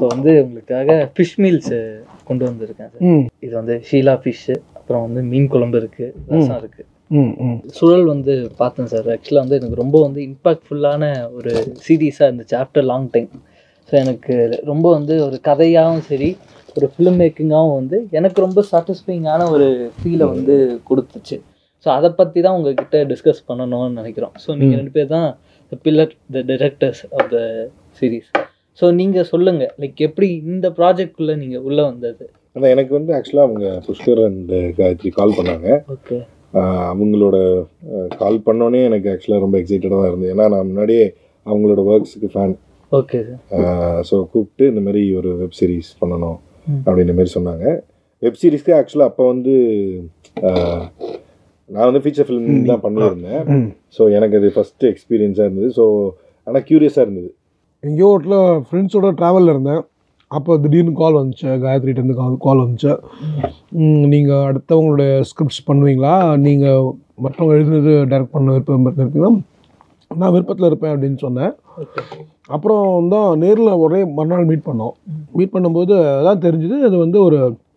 So வந்து உங்களுக்காக fish meals கொண்டு வந்திருக்கேன் சார் ம் இது வந்து ஷீலா ஃபிஷ்ஷு அப்புறம் வந்து மீன் குழம்பு இருக்கு ரசம் இருக்கு ம் ம் சுழல் வந்து பார்த்தேன் சார் ஆக்சுவலாக வந்து எனக்கு ரொம்ப வந்து இம்பாக்ட்ஃபுல்லான ஒரு சீரீஸாக இருந்துச்சு ஆஃப்டர் லாங் டைம் ஸோ எனக்கு ரொம்ப வந்து ஒரு கதையாகவும் சரி ஒரு ஃபிலிம் மேக்கிங்காகவும் வந்து எனக்கு ரொம்ப சாட்டிஸ்ஃபைங்கான ஒரு ஃபீலை வந்து கொடுத்துச்சு ஸோ அதை பற்றி தான் உங்ககிட்ட டிஸ்கஸ் பண்ணணும்னு நினைக்கிறோம் ஸோ நீங்கள் ரெண்டு பேர் தான் the pillar the directors of the series so நீங்கள் சொல்லுங்கள் லைக் எப்படி இந்த ப்ராஜெக்ட்குள்ளே நீங்கள் உள்ளே வந்தது ஆனால் எனக்கு வந்து ஆக்சுவலாக அவங்க புஷ்கர் அண்ட் காயத்ரி கால் பண்ணாங்க ஓகே ஆஹ் அவங்களோட கால் பண்ணோன்னே எனக்கு ஆக்சுவலாக ரொம்ப எக்ஸைட்டடாக தான் இருந்தது ஏன்னா நான் முன்னாடியே அவங்களோட ஒர்க்ஸுக்கு ஃபேன் ஓகே சார் ஸோ கூப்பிட்டு இந்த மாதிரி ஒரு வெப் சீரிஸ் பண்ணணும் ம். அப்படின்ற மாதிரி சொன்னாங்க வெப் சீரிஸ்க்கு ஆக்சுவலாக அப்போ வந்து ஆஹ், நான் வந்து ஃபீச்சர் ஃபிலிம் தான் பண்ணியிருந்தேன் ம் ஸோ எனக்கு அது ஃபஸ்ட்டு எக்ஸ்பீரியன்ஸாக இருந்தது ஸோ ஆனால் க்யூரியஸாக இருந்தது எங்கேயோ வீட்டில் ஃப்ரெண்ட்ஸோட ட்ராவலில் இருந்தேன் அப்போ திடீர்னு கால் வந்துச்சு காயத்ரிட்டேருந்து கால் கால் வந்துச்சு நீங்கள் அடுத்தவங்களுடைய ஸ்கிரிப்ட்ஸ் பண்ணுவீங்களா நீங்கள் மற்றவங்க எழுதுனது டைரக்ட் பண்ண விருப்பம் இருப்பீங்களா நான் விருப்பத்தில் இருப்பேன் அப்படின்னு சொன்னேன் அப்புறம் தான் நேரில் ஒரே மறுநாள் மீட் பண்ணோம் மீட் பண்ணும்போது அதான் தெரிஞ்சுது அது வந்து ஒரு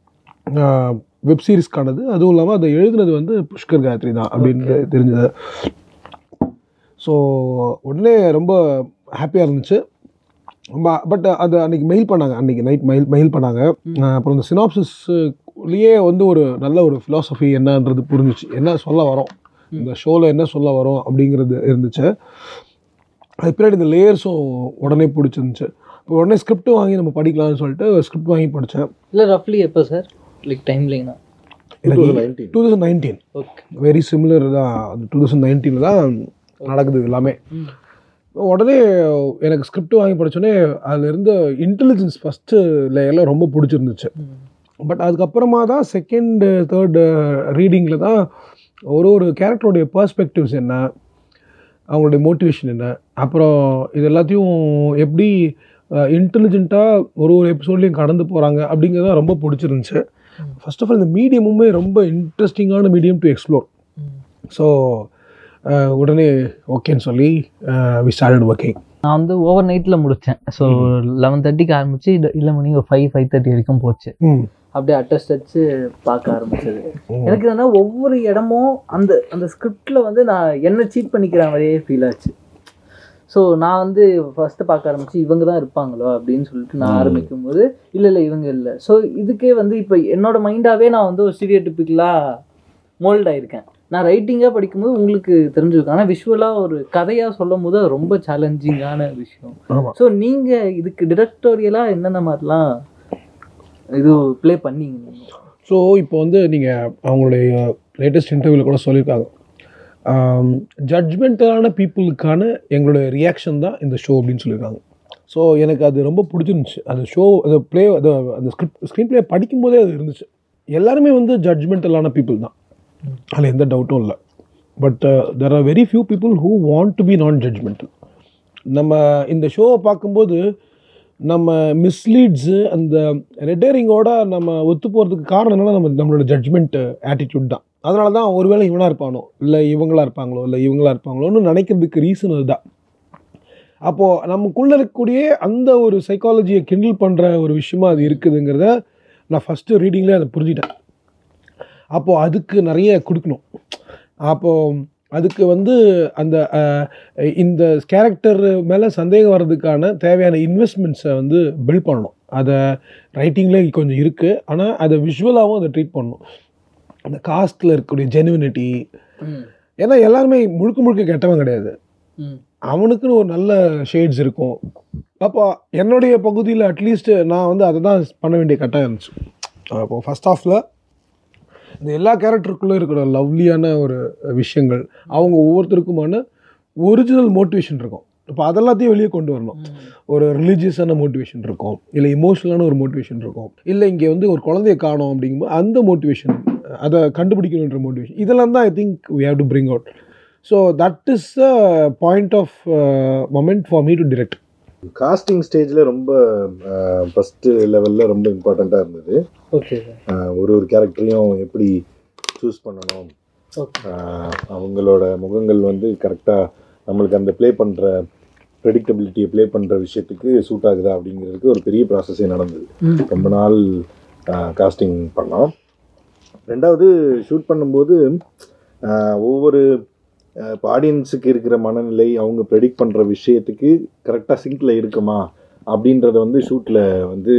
வெப் சீரிஸ்க்கானது அதுவும் இல்லாமல் அதை எழுதுனது வந்து புஷ்கர் காயத்ரி தான் அப்படின்னு தெரிஞ்சது ஸோ உடனே ரொம்ப ஹாப்பியாக இருந்துச்சு ரொம்ப பட் அது அன்றைக்கி மெயில் பண்ணாங்க அன்றைக்கி நைட் மெயில் மெயில் பண்ணாங்க அஹ் அப்புறம் இந்த சினாப்சிஸ்லேயே வந்து ஒரு நல்ல ஒரு ஃபிலாசபி என்னன்றது புரிஞ்சிச்சு என்ன சொல்ல வரோம் இந்த ஷோவில் என்ன சொல்ல வரோம் அப்படிங்கிறது இருந்துச்சு அது பின்னாடி இந்த லேயர்ஸும் உடனே பிடிச்சிருந்துச்சு இப்போ உடனே ஸ்கிரிப்ட் வாங்கி நம்ம படிக்கலாம்னு சொல்லிட்டு ஸ்கிரிப்ட் வாங்கி படித்தேன் இல்லை ரஃப்லி எப்போ சார் லைக் டைம் லைனா எனக்கு nineteen two thousand nineteen okay very similar தான் அது டூ தௌசண்ட் நைன்டீனில் தான் நடக்குது இது எல்லாமே ம். உடனே எனக்கு ஸ்கிரிப்ட் வாங்கி படித்தோடனே அதில் இருந்த இன்டெலிஜென்ஸ் ஃபஸ்ட்டு லேயரில் ரொம்ப பிடிச்சிருந்துச்சு பட் அதுக்கப்புறமா தான் செகண்டு தேர்டு ரீடிங்கில் தான் ஒரு ஒரு கேரக்டருடைய பர்ஸ்பெக்டிவ்ஸ் என்ன அவங்களுடைய மோட்டிவேஷன் என்ன அப்புறம் இது எல்லாத்தையும் எப்படி இன்டெலிஜென்ட்டாக ஒரு ஒரு எபிசோட்லேயும் கடந்து போகிறாங்க அப்படிங்கிறது தான் ரொம்ப பிடிச்சிருந்துச்சு ஃபர்ஸ்ட் ஆஃப் ஆல் இந்த மீடியமுமே ரொம்ப இன்ட்ரெஸ்டிங்கான மீடியம் டு எக்ஸ்ப்ளோர் ஸோ உடனே ஓகேன்னு சொல்லி வி ஸ்டார்டட் ஒர்க்கிங் நான் வந்து ஓவர் நைட்டில் முடித்தேன் ஸோ லெவன் தேர்ட்டிக்கு ஆரம்பிச்சு இல்லை மணி ஒரு ஃபைவ் ஃபைவ் தேர்ட்டி வரைக்கும் போச்சு ம் அப்படியே அட்டஸ்ட் அடிச்சு பார்க்க ஆரம்பிச்சது எனக்கு என்னன்னா ஒவ்வொரு இடமும் அந்த அந்த ஸ்கிரிப்டில் வந்து நான் என்ன சீட் பண்ணிக்கிற மாதிரியே ஃபீல் ஆச்சு ஸோ நான் வந்து ஃபஸ்ட்டு பார்க்க ஆரம்பிச்சு இவங்க தான் இருப்பாங்களோ அப்படின்னு சொல்லிட்டு நான் ஆரம்பிக்கும் போது இல்லை இல்லை இவங்க இல்லை ஸோ இதுக்கே வந்து இப்போ என்னோட மைண்டாகவே நான் வந்து ஒரு ஸ்டீரியோ டிப்பிக்கலாக மோல்ட் ஆயிருக்கேன் நான் ரைட்டிங்காக படிக்கும்போது உங்களுக்கு தெரிஞ்சிருக்கும் ஆனால் விஷுவலாக ஒரு கதையாக சொல்லும் போது அது ரொம்ப சேலஞ்சிங்கான விஷயம் ஆமாம் ஸோ நீங்கள் இதுக்கு டிரெக்டோரியலாக என்னென்ன மாதிரிலாம் இது ப்ளே பண்ணீங்க நீங்க? ஸோ இப்போ வந்து நீங்கள் அவங்களுடைய லேட்டஸ்ட் இன்டர்வியூவில் கூட சொல்லியிருக்காங்க ஜட்ஜ்மெண்டலான பீப்புளுக்கான எங்களுடைய ரியாக்ஷன் தான் இந்த ஷோ அப்படின்னு சொல்லியிருக்காங்க ஸோ எனக்கு அது ரொம்ப பிடிச்சிருந்துச்சு அந்த ஷோ அந்த ப்ளே அந்த அந்த ஸ்கிரிப்ட் ஸ்க்ரீன் ப்ளே படிக்கும்போதே அது இருந்துச்சு எல்லாருமே வந்து ஜட்ஜ்மெண்டலான பீப்புள் தான் அதில் எந்த டவுட்டும் இல்லை but there are very few people who want to be non judgmental நம்ம இந்த ஷோவை பார்க்கும்போது நம்ம மிஸ்லீட்ஸு அந்த ரெட்டேரிங்கோட நம்ம ஒத்து போகிறதுக்கு காரணம் என்னன்னா நம்ம நம்மளோட ஜட்ஜ்மெண்ட் ஆட்டிடியூட் தான் அதனால தான் ஒருவேளை இவனாக இருப்பானோ இல்லை இவங்களா இருப்பாங்களோ இல்லை இவங்களா இருப்பாங்களோன்னு நினைக்கிறதுக்கு ரீசன் அதுதான் அப்போது நமக்குள்ளே இருக்கக்கூடிய அந்த ஒரு சைக்காலஜியை கிண்டில் பண்ணுற ஒரு விஷயமா அது இருக்குதுங்கிறத நான் ஃபஸ்ட்டு ரீடிங்லேயே அதை புரிஞ்சிட்டேன் அப்போது அதுக்கு நிறைய கொடுக்கணும் அப்போது அதுக்கு வந்து அந்த அஹ், இந்த கேரக்டர் மேலே சந்தேகம் வர்றதுக்கான தேவையான இன்வெஸ்ட்மெண்ட்ஸை வந்து பில்ட் பண்ணணும் அதை ரைட்டிங்லேயே கொஞ்சம் இருக்குது ஆனால் அதை விஷுவலாகவும் அதை ட்ரீட் பண்ணணும் அந்த காஸ்ட்டில் இருக்கக்கூடிய ஜெனுவினிட்டி ம் ஏன்னா எல்லாருமே முழுக்க முழுக்க கெட்டவன் கிடையாது ம் அவனுக்குன்னு ஒரு நல்ல ஷேட்ஸ் இருக்கும் அப்போ என்னுடைய பகுதியில் அட்லீஸ்ட் நான் வந்து அதை தான் பண்ண வேண்டிய கட்டாயம் இருந்துச்சு அப்போ ஃபஸ்ட் ஆஃபில் இந்த எல்லா கேரக்டருக்குள்ளே இருக்கிற லவ்லியான ஒரு விஷயங்கள் அவங்க ஒவ்வொருத்தருக்குமான ஒரிஜினல் மோட்டிவேஷன் இருக்கும் இப்போ அதெல்லாத்தையும் வெளியே கொண்டு வரணும் ஒரு ரிலீஜியஸான மோட்டிவேஷன் இருக்கும் இல்லை இமோஷனலான ஒரு மோட்டிவேஷன் இருக்கும் இல்லை இங்கே வந்து ஒரு குழந்தைய காணோம் அப்படிங்கும்போது அந்த மோட்டிவேஷன் அதை கண்டுபிடிக்கணுன்ற மோட்டிவேஷன் இதெல்லாம் தான் I think we have to bring out so that is a point of moment for me to direct casting ஸ்டேஜில் ரொம்ப ஃபஸ்ட்டு லெவலில் ரொம்ப இம்பார்ட்டண்ட்டாக இருந்தது ஓகே சார் ஆஹ் ஒரு ஒரு கேரக்டரையும் எப்படி சூஸ் பண்ணணும் ஓகே ஆஹ் அவங்களோட முகங்கள் வந்து கரெக்டாக நம்மளுக்கு அந்த ப்ளே பண்ணுற ப்ரெடிக்டபிலிட்டியை ப்ளே பண்ணுற விஷயத்துக்கு சூட் ஆகுதா அப்படிங்கிறதுக்கு ஒரு பெரிய ப்ராசஸே நடந்தது ம். ரொம்ப நாள் காஸ்டிங் பண்ணோம் ரெண்டாவது ஷூட் பண்ணும்போது ஆஹ், ஒவ்வொரு இப்போ ஆடியன்ஸுக்கு இருக்கிற மனநிலை அவங்க ப்ரெடிக்ட் பண்ணுற விஷயத்துக்கு கரெக்டாக சிங்கில் இருக்குமா அப்படின்றத வந்து ஷூட்டில் வந்து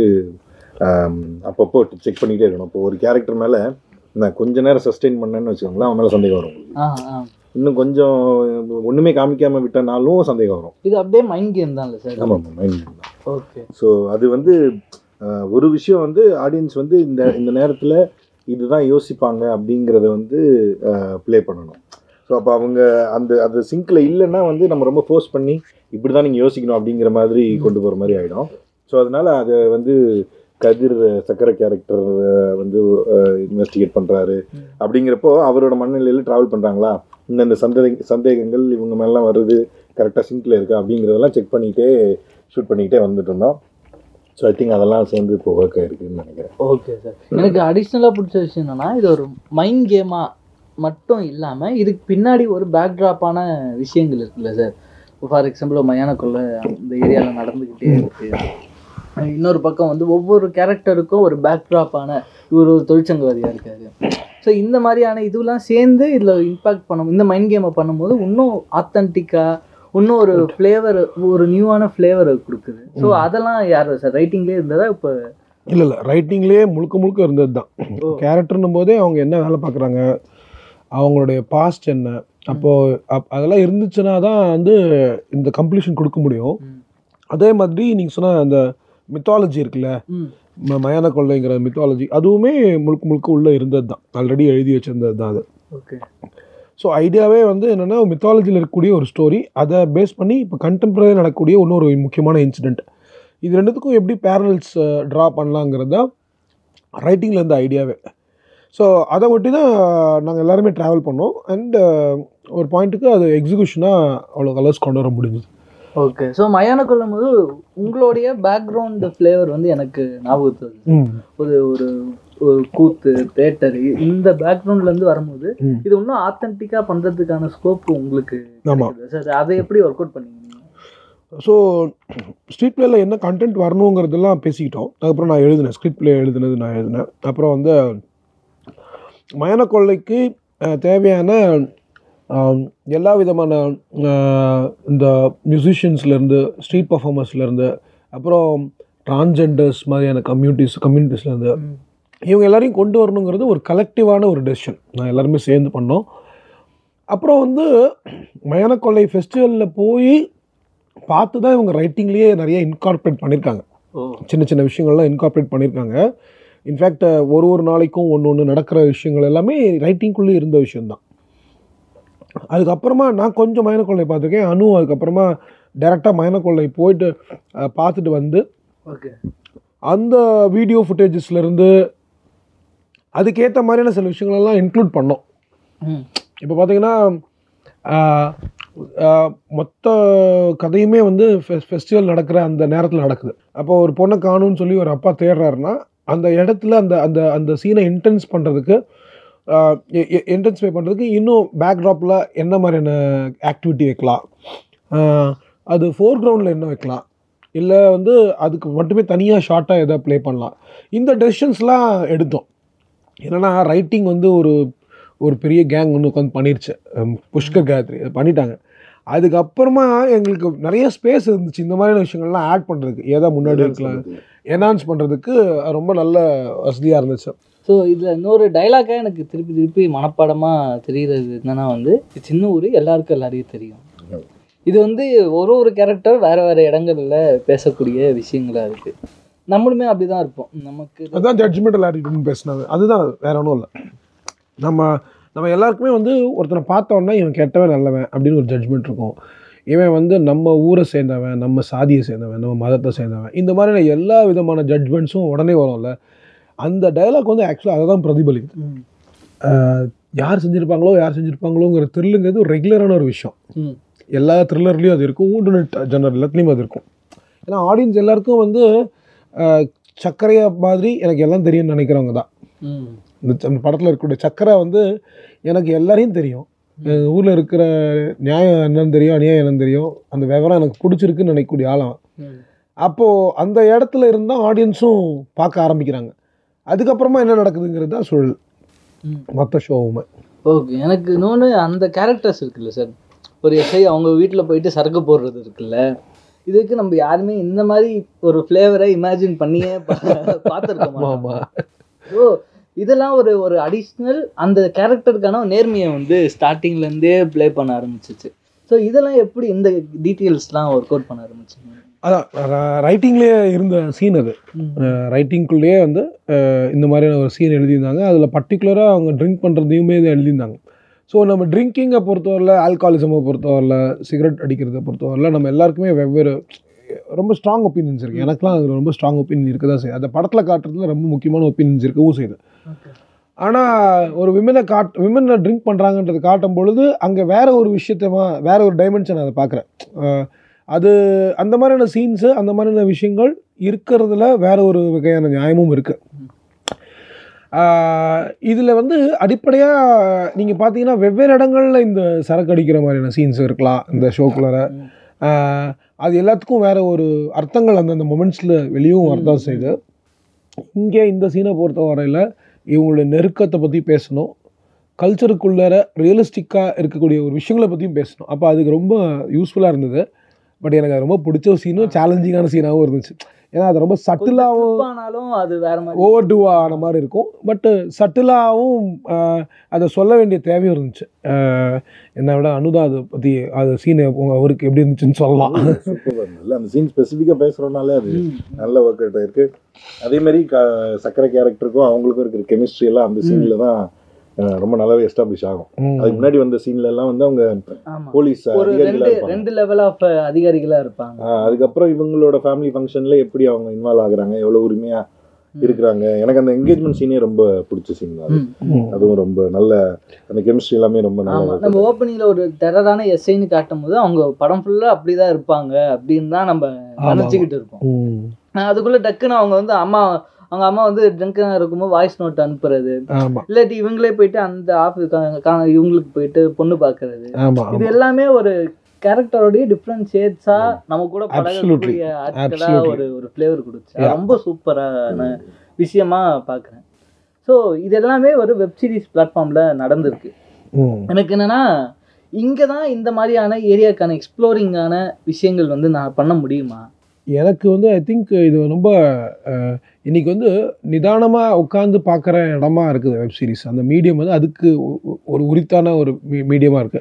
ஆம், அப்பப்போ செக் பண்ணிகிட்டே இருக்கணும் இப்போ ஒரு கேரக்டர் மேலே நான் கொஞ்ச நேரம் சஸ்டெயின் பண்ணேன்னு வச்சுக்கோங்களேன் அவன் மேலே சந்தேகம் வரும் உங்களுக்கு. ஆ ஆ இன்னும் கொஞ்சம் ஒன்றுமே காமிக்காமல் விட்டனாலும் சந்தேகம் வரும் இது அப்படியே மைண்ட் கேம் தான்ல சார் ஆமாம் மைண்ட் ஓகே ஸோ அது வந்து ஆஹ், ஒரு விஷயம் வந்து ஆடியன்ஸ் வந்து இந்த இந்த நேரத்தில் இதுதான் யோசிப்பாங்க அப்படிங்கிறத வந்து ப்ளே பண்ணணும் ஸோ அப்போ அவங்க அந்த அது சிங்கில் இல்லைன்னா வந்து நம்ம ரொம்ப ஃபோர்ஸ் பண்ணி இப்படி தான் நீங்கள் யோசிக்கணும் அப்படிங்கிற மாதிரி கொண்டு போகிற மாதிரி ஆகிடும் ஸோ அதனால் அதை வந்து கதிர் சக்கரை கேரக்டர் வந்து இன்வெஸ்டிகேட் பண்ணுறாரு அப்படிங்கிறப்போ அவரோட மனநிலையில் ட்ராவல் பண்ணுறாங்களா இந்தந்த சந்தேக சந்தேகங்கள் இவங்க மேலாம் வருது கரெக்டாக சிங்கில் இருக்கா அப்படிங்கிறதெல்லாம் செக் பண்ணிகிட்டே ஷூட் பண்ணிக்கிட்டே வந்துட்டு இருந்தோம் ஸோ ஐ திங்க் அதெல்லாம் சேர்ந்து இப்போ ஒர்க் ஆயிருக்குன்னு நினைக்கிறேன் ஓகே சார் எனக்கு அடிஷ்னலாக பிடிச்ச விஷயம் என்னன்னா இது ஒரு மைண்ட் கேமாக மட்டும் இல்லாமல் இதுக்கு பின்னாடி ஒரு பேக்ட்ராப்பான விஷயங்கள் இருக்குல்ல சார் ஃபார் எக்ஸாம்பிள் மயானக்குள்ள இந்த ஏரியாவில் நடந்துக்கிட்டே இருக்கு இன்னொரு பக்கம் வந்து ஒவ்வொரு கேரக்டருக்கும் ஒரு பேக்ட்ராப்பான இவர் ஒரு தொழிற்சங்கவாதியாக இருக்காரு ஸோ இந்த மாதிரியான இதுவெல்லாம் சேர்ந்து இதில் இம்பாக்ட் பண்ணும் இந்த மைண்ட் கேமை பண்ணும்போது இன்னும் ஆத்தன்டிக்காக இன்னும் ஒரு ஃப்ளேவர் ஒரு நியூவான ஃப்ளேவர் கொடுக்குது ஸோ அதெல்லாம் யார் சார் ரைட்டிங்லேயே இருந்ததா இப்போ இல்லை இல்லை ரைட்டிங்லேயே முழுக்க முழுக்க இருந்தது தான் ஓ. கேரக்டர்னும் போதே அவங்க என்ன வேலை பார்க்குறாங்க அவங்களுடைய பாஸ்ட் என்ன அப்போது அப் அதெல்லாம் இருந்துச்சுன்னா தான் வந்து இந்த கம்ப்ளீஷன் கொடுக்க முடியும் ம். அதே மாதிரி நீங்கள் சொன்ன அந்த மித்தாலஜி இருக்குல்ல ம் ம- மயான கொள்ளைங்கிற மித்தாலஜி அதுவுமே முழுக்க முழுக்க உள்ளே இருந்தது தான் ஆல்ரெடி எழுதி வச்சிருந்தது தான் அது ஓகே ஸோ ஐடியாவே வந்து என்னென்னா மித்தாலஜியில் இருக்கக்கூடிய ஒரு ஸ்டோரி அதை பேஸ் பண்ணி இப்போ கண்டெம்பரரி நடக்கக்கூடிய இன்னொரு முக்கியமான இன்சிடெண்ட் இது ரெண்டுத்துக்கும் எப்படி பேரல்ஸ் ட்ரா பண்ணலாங்கிறது தான் ரைட்டிங்கில் இருந்த ஐடியாவே ஸோ அதை ஒட்டி தான் நாங்கள் எல்லாருமே ட்ராவல் பண்ணோம் அண்ட் ஒரு பாயிண்ட்டுக்கு அது எக்ஸிக்யூஷனாக அவ்வளோ கலர்ஸ் கொண்டு வர முடிஞ்சுது ஓகே ஸோ மயான கொள்ளும் போது உங்களுடைய பேக்ரவுண்ட் ஃப்ளேவர் வந்து எனக்கு ஞாபகத்து வருது ம் ஒரு ஒரு ஒரு கூத்து தேட்டர் இந்த பேக்ரவுண்ட்ல இருந்து வரும்போது ம். இது இன்னும் ஆத்தென்டிக்கா பண்றதுக்கான ஸ்கோப் உங்களுக்கு ஆமா. சார் அதை எப்படி ஒர்க் அவுட் பண்ணீங்க நீங்க? ஸோ ஸ்ட்ரீட் பிளேயில் என்ன கண்டென்ட் வரணுங்கிறதெல்லாம் பேசிக்கிட்டோம் அதுக்கப்புறம் நான் எழுதினேன் ஸ்கிரிப்ட் பிளே எழுதுனது நான் எழுதினேன் அப்புறம் வந்து மயான கொள்ளைக்கு அஹ், தேவையான ஆம், எல்லா விதமான அஹ், இந்த மியூசிஷியன்ஸ்லேருந்து ஸ்ட்ரீட் பர்ஃபார்மர்ஸ்லேருந்து அப்புறம் டிரான்ஜெண்டர்ஸ் மாதிரியான கம்யூனிட்டிஸ் கம்யூனிட்டிஸ்லேருந்து ம். இவங்க எல்லாரையும் கொண்டு வரணுங்கிறது ஒரு கலெக்டிவான ஒரு டெசிஷன் நான் எல்லாருமே சேர்ந்து பண்ணோம் அப்புறம் வந்து மயான கொள்ளை ஃபெஸ்டிவலில் போய் பார்த்து தான் இவங்க ரைட்டிங்லேயே நிறைய இன்கார்பரேட் பண்ணியிருக்காங்க ஓ சின்ன சின்ன விஷயங்கள்லாம் இன்கார்பரேட் பண்ணியிருக்காங்க இன்ஃபேக்ட் ஒரு ஒரு நாளைக்கும் ஒன்று ஒன்று நடக்கிற விஷயங்கள் எல்லாமே ரைட்டிங்குள்ளே இருந்த விஷயம்தான் அதுக்கப்புறமா நான் கொஞ்சம் மயனக்கொள்ளை பார்த்துருக்கேன் அனு அதுக்கப்புறமா டேரெக்டாக மயனக்கொள்ளை போயிட்டு அஹ், பார்த்துட்டு வந்து ஓகே அந்த வீடியோ ஃபுட்டேஜஸ்லேருந்து அதுக்கேற்ற மாதிரியான சில விஷயங்களெல்லாம் இன்க்ளூட் பண்ணோம் ம் இப்போ பார்த்தீங்கன்னா ஆஹ், ஆஹ், மொத்த கதையுமே வந்து ஃபெஸ்டிவல் நடக்கிற அந்த நேரத்தில் நடக்குது அப்போ ஒரு பொண்ணை காணும்னு சொல்லி ஒரு அப்பா தேடுறாருன்னா அந்த இடத்துல அந்த அந்த அந்த சீனை இன்டென்ஸ் பண்ணுறதுக்கு இன்டென்சிஃபை பண்ணுறதுக்கு இன்னும் பேக்ட்ராப்பில் என்ன மாதிரியான ஆக்டிவிட்டி வைக்கலாம் ஆஹ், அது ஃபோர் கிரவுண்டில் என்ன வைக்கலாம் இல்லை வந்து அதுக்கு மட்டுமே தனியாக ஷார்ட்டாக எதாவது ப்ளே பண்ணலாம் இந்த டெசிஷன்ஸ்லாம் எடுத்தோம் என்னென்னா ரைட்டிங் வந்து ஒரு ஒரு பெரிய கேங் ஒன்று உட்காந்து பண்ணிருச்சு ஹம், புஷ்கர் காயத்ரி அது பண்ணிட்டாங்க அதுக்கப்புறமா எங்களுக்கு நிறைய ஸ்பேஸ் இருந்துச்சு இந்த மாதிரியான விஷயங்கள்லாம் ஆட் பண்ணுறதுக்கு ஏதா முன்னாடி இருக்கலாம் என்ஹான்ஸ் பண்ணுறதுக்கு ரொம்ப நல்ல வசதியாக இருந்துச்சு ஸோ இதில் இன்னொரு டைலாக்காக எனக்கு திருப்பி திருப்பி மனப்பாடமாக தெரிகிறது என்னன்னா வந்து இது சின்ன ஊர் எல்லாருக்கும் எல்லாரையும் தெரியும் இது வந்து ஒரு ஒரு கேரக்டர் வேறு வேறு இடங்கள்ல பேசக்கூடிய விஷயங்களா இருக்குது நம்மளுமே அப்படி தான் இருப்போம் நமக்கு அதுதான் ஜட்ஜ்மெண்டல் ஆட்டிடியூட்னு பேசினது அதுதான் வேற ஒன்றும் இல்லை நம்ம நம்ம எல்லாருக்குமே வந்து ஒருத்தனை பார்த்தோன்னா இவன் கெட்டவன் நல்லவன் அப்படின்னு ஒரு ஜட்ஜ்மெண்ட் இருக்கும் இவன் வந்து நம்ம ஊரை சேர்ந்தவன் நம்ம சாதியை சேர்ந்தவன் நம்ம மதத்தை சேர்ந்தவன் இந்த மாதிரியான எல்லா விதமான ஜட்ஜ்மெண்ட்ஸும் உடனே வரும்ல அந்த டயலாக் வந்து ஆக்சுவலாக அதை தான் பிரதிபலிக்குது ம் ஆஹ் யார் செஞ்சுருப்பாங்களோ யார் செஞ்சுருப்பாங்களோங்கிற த்ரில்லுங்கிறது ரெகுலரான ஒரு விஷயம் ம் எல்லா த்ரில்லர்லேயும் அது இருக்கும் ஊண்டுநெட் ஜெனர் எல்லாத்துலேயும் அது இருக்கும் ஏன்னா ஆடியன்ஸ் எல்லாருக்கும் வந்து ஆஹ் சர்க்கரையா மாதிரி எனக்கு எல்லாம் தெரியும்னு நினைக்கிறவங்க தான் ம் இந்த ச- இந்த படத்தில் இருக்கக்கூடிய சக்கரை வந்து எனக்கு எல்லாரையும் தெரியும் ஊரில் இருக்கிற நியாயம் என்னன்னு தெரியும் அநியாயம் என்னன்னு தெரியும் அந்த விவரம் எனக்கு பிடிச்சிருக்குன்னு நினைக்கக்கூடிய ஆளாம் ம். அப்போது அந்த இடத்துல இருந்தால் ஆடியன்ஸும் பார்க்க ஆரம்பிக்கிறாங்க அதுக்கப்புறமா என்ன நடக்குதுங்கிறது தான் சொல் ம். மொத்த ஷோவுமே ஓகே எனக்கு இன்னொன்று அந்த கேரக்டர்ஸ் இருக்குல்ல சார் ஒரு எஸ்ஐ அவங்க வீட்டில் போயிட்டு சரக்கு போடுறது இருக்குல்ல இதுக்கு நம்ம யாருமே இந்த மாதிரி ஒரு ஃப்ளேவரை இமேஜின் பண்ணியே பார்த்துருக்க மாட்டோம் ஆமாம் ஓ இதெல்லாம் ஒரு ஒரு அடிஷ்னல் அந்த கேரக்டருக்கான நேர்மையை வந்து ஸ்டார்டிங்லேருந்தே ப்ளே பண்ண ஆரம்பிச்சிச்சு ஸோ இதெல்லாம் எப்படி இந்த டீட்டெயில்ஸ்லாம் ஒர்க் அவுட் பண்ண ஆரம்பிச்சிங்க அதான் ரைட்டிங்லேயே இருந்த சீன் அது ரைட்டிங்குள்ளேயே வந்து அஹ், இந்த மாதிரியான ஒரு சீன் எழுதியிருந்தாங்க அதில் பர்டிகுலராக அவங்க ட்ரிங்க் பண்ணுறதையுமே இதை எழுதியிருந்தாங்க ஸோ நம்ம ட்ரிங்கிங்கை பொறுத்தவரையில் ஆல்காலிசமை பொறுத்தவரையில் சிகரெட் அடிக்கிறத பொறுத்தவரையில் நம்ம எல்லாருக்குமே வெவ்வேறு ரொம்ப ஸ்ட்ராங் ஒப்பீனியன்ஸ் இருக்குது எனக்குலாம் அதில் ரொம்ப ஸ்ட்ராங் ஒப்பீனியன் இருக்க தான் செய்யுது அந்த படத்தில் காட்டுறதுல ரொம்ப முக்கியமான ஒப்பீனியன்ஸ் இருக்கவும் செய்யுது ஆனால் ஒரு விமனை காட் விமனை ட்ரிங்க் பண்ணுறாங்கன்றது காட்டும் பொழுது அங்கே வேற ஒரு விஷயத்தமா வேற ஒரு டைமென்ஷன் அதை பார்க்குறேன் அது அந்த மாதிரியான சீன்ஸு அந்த மாதிரியான விஷயங்கள் இருக்கிறதுல வேற ஒரு வகையான நியாயமும் இருக்குது இதில் வந்து அடிப்படையாக நீங்கள் பார்த்தீங்கன்னா வெவ்வேறு இடங்களில் இந்த சரக்கு அடிக்கிற மாதிரியான சீன்ஸ் இருக்கலாம் இந்த ஷோக்குள்ளார ஆஹ் அது எல்லாத்துக்கும் வேற ஒரு அர்த்தங்கள் அந்தந்த மொமெண்ட்ஸில் வெளியும் வரதான் செய்யுது இங்கே இந்த சீனை பொறுத்த வரையில் இவங்களுடைய நெருக்கத்தை பற்றி பேசணும் கல்ச்சருக்குள்ளார ரியலிஸ்டிக்காக இருக்கக்கூடிய ஒரு விஷயங்களை பற்றியும் பேசணும் அப்போ அதுக்கு ரொம்ப யூஸ்ஃபுல்லாக இருந்தது பட் எனக்கு அது ரொம்ப பிடிச்ச சீனும் சேலஞ்சிங்கான சீனாகவும் இருந்துச்சு ஏன்னா அது ரொம்ப சட்டிலாகவும் ஆனாலும் அது வேற மாதிரி ஓவர் டூ ஆன மாதிரி இருக்கும் பட்டு சட்டிலாகவும் அதை சொல்ல வேண்டிய தேவையும் இருந்துச்சு ஆஹ் என்னை விட அனுதா அதை பற்றி அது சீன் அவருக்கு எப்படி இருந்துச்சுன்னு சொல்லலாம் சூப்பராக இருந்தது அந்த சீன் ஸ்பெசிஃபிக்காக பேசுகிறோம்னாலே அது ம். நல்ல ஒர்க் அவுட் ஆயிருக்கு அதே மாதிரி க சக்கரை கேரக்டருக்கும் அவங்களுக்கும் இருக்கிற கெமிஸ்ட்ரி எல்லாம் அந்த சீனில் தான் அஹ், ரொம்ப நல்லாவே எஸ்டாப்ளிஷ் ஆகும் அதுக்கு முன்னாடி வந்த சீன்ல எல்லாம் வந்து அவங்க ஆமா போலீஸ் ஒரு அதிகாரிகளா ரெண்டு இருப்பாங்க ரெண்டு லெவல் ஆஃப் அதிகாரிகளா இருப்பாங்க ஆஹ் அதுக்கப்புறம் இவங்களோட ஃபேமிலி ஃபங்க்ஷன்ல எப்படி அவங்க இன்வால்வ் ஆகுறாங்க எவ்வளவு உரிமையா இருக்கிறாங்க எனக்கு அந்த என்கேஜ்மெண்ட் சீனே ரொம்ப பிடிச்ச சீன் தான் அது. ம். அதுவும் ரொம்ப நல்ல அந்த கெமிஸ்ட்ரி எல்லாமே ரொம்ப ஆமா நல்லா நம்ம ஓப்பனிங்ல ஒரு டெரரான எஸ்ஐன்னு காட்டும் போது அவங்க படம் ஃபுல்லா அப்படிதான் இருப்பாங்க அப்படின்னு தான் நம்ம ஆமா. நினைச்சுக்கிட்டு இருக்கோம் ம். நான் அதுக்குள்ள டக்குன்னு அவங்க வந்து அம்மா அவங்க அம்மா வந்து ட்ரங்கா இருக்கும்போது வாய்ஸ் நோட் அனுப்புறது ஆமா இல்லாட்டி இவங்களே போயிட்டு அந்த ஆஃபீஸ் இவங்களுக்கு போயிட்டு பொண்ணு பாக்குறது ஆமா இது ஆமா எல்லாமே ஒரு கேரக்டரோடைய டிஃப்ரெண்ட் ஷேட்ஸா நம்ம கூட Absolutely. பழகக்கூடிய ஆட்களா Absolutely. ஒரு ஒரு ஃப்ளேவர் கொடுச்சு அது Yeah. ரொம்ப சூப்பரான விஷயமா பார்க்குறேன் ஸோ இது எல்லாமே ஒரு வெப் சீரிஸ் பிளாட்ஃபார்ம்ல நடந்திருக்கு ம். எனக்கு என்னன்னா இங்கே தான் இந்த மாதிரியான ஏரியாக்கான எக்ஸ்ப்ளோரிங்கான விஷயங்கள் வந்து நான் பண்ண முடியுமா எனக்கு வந்து ஐ திங்க் இது ரொம்ப அஹ், இன்னைக்கு வந்து நிதானமாக உட்காந்து பார்க்குற இடமா இருக்குது வெப் சீரிஸ் அந்த மீடியம் வந்து அதுக்கு ஒ- ஒ- ஒரு உரித்தான ஒரு மீடியமாக இருக்கு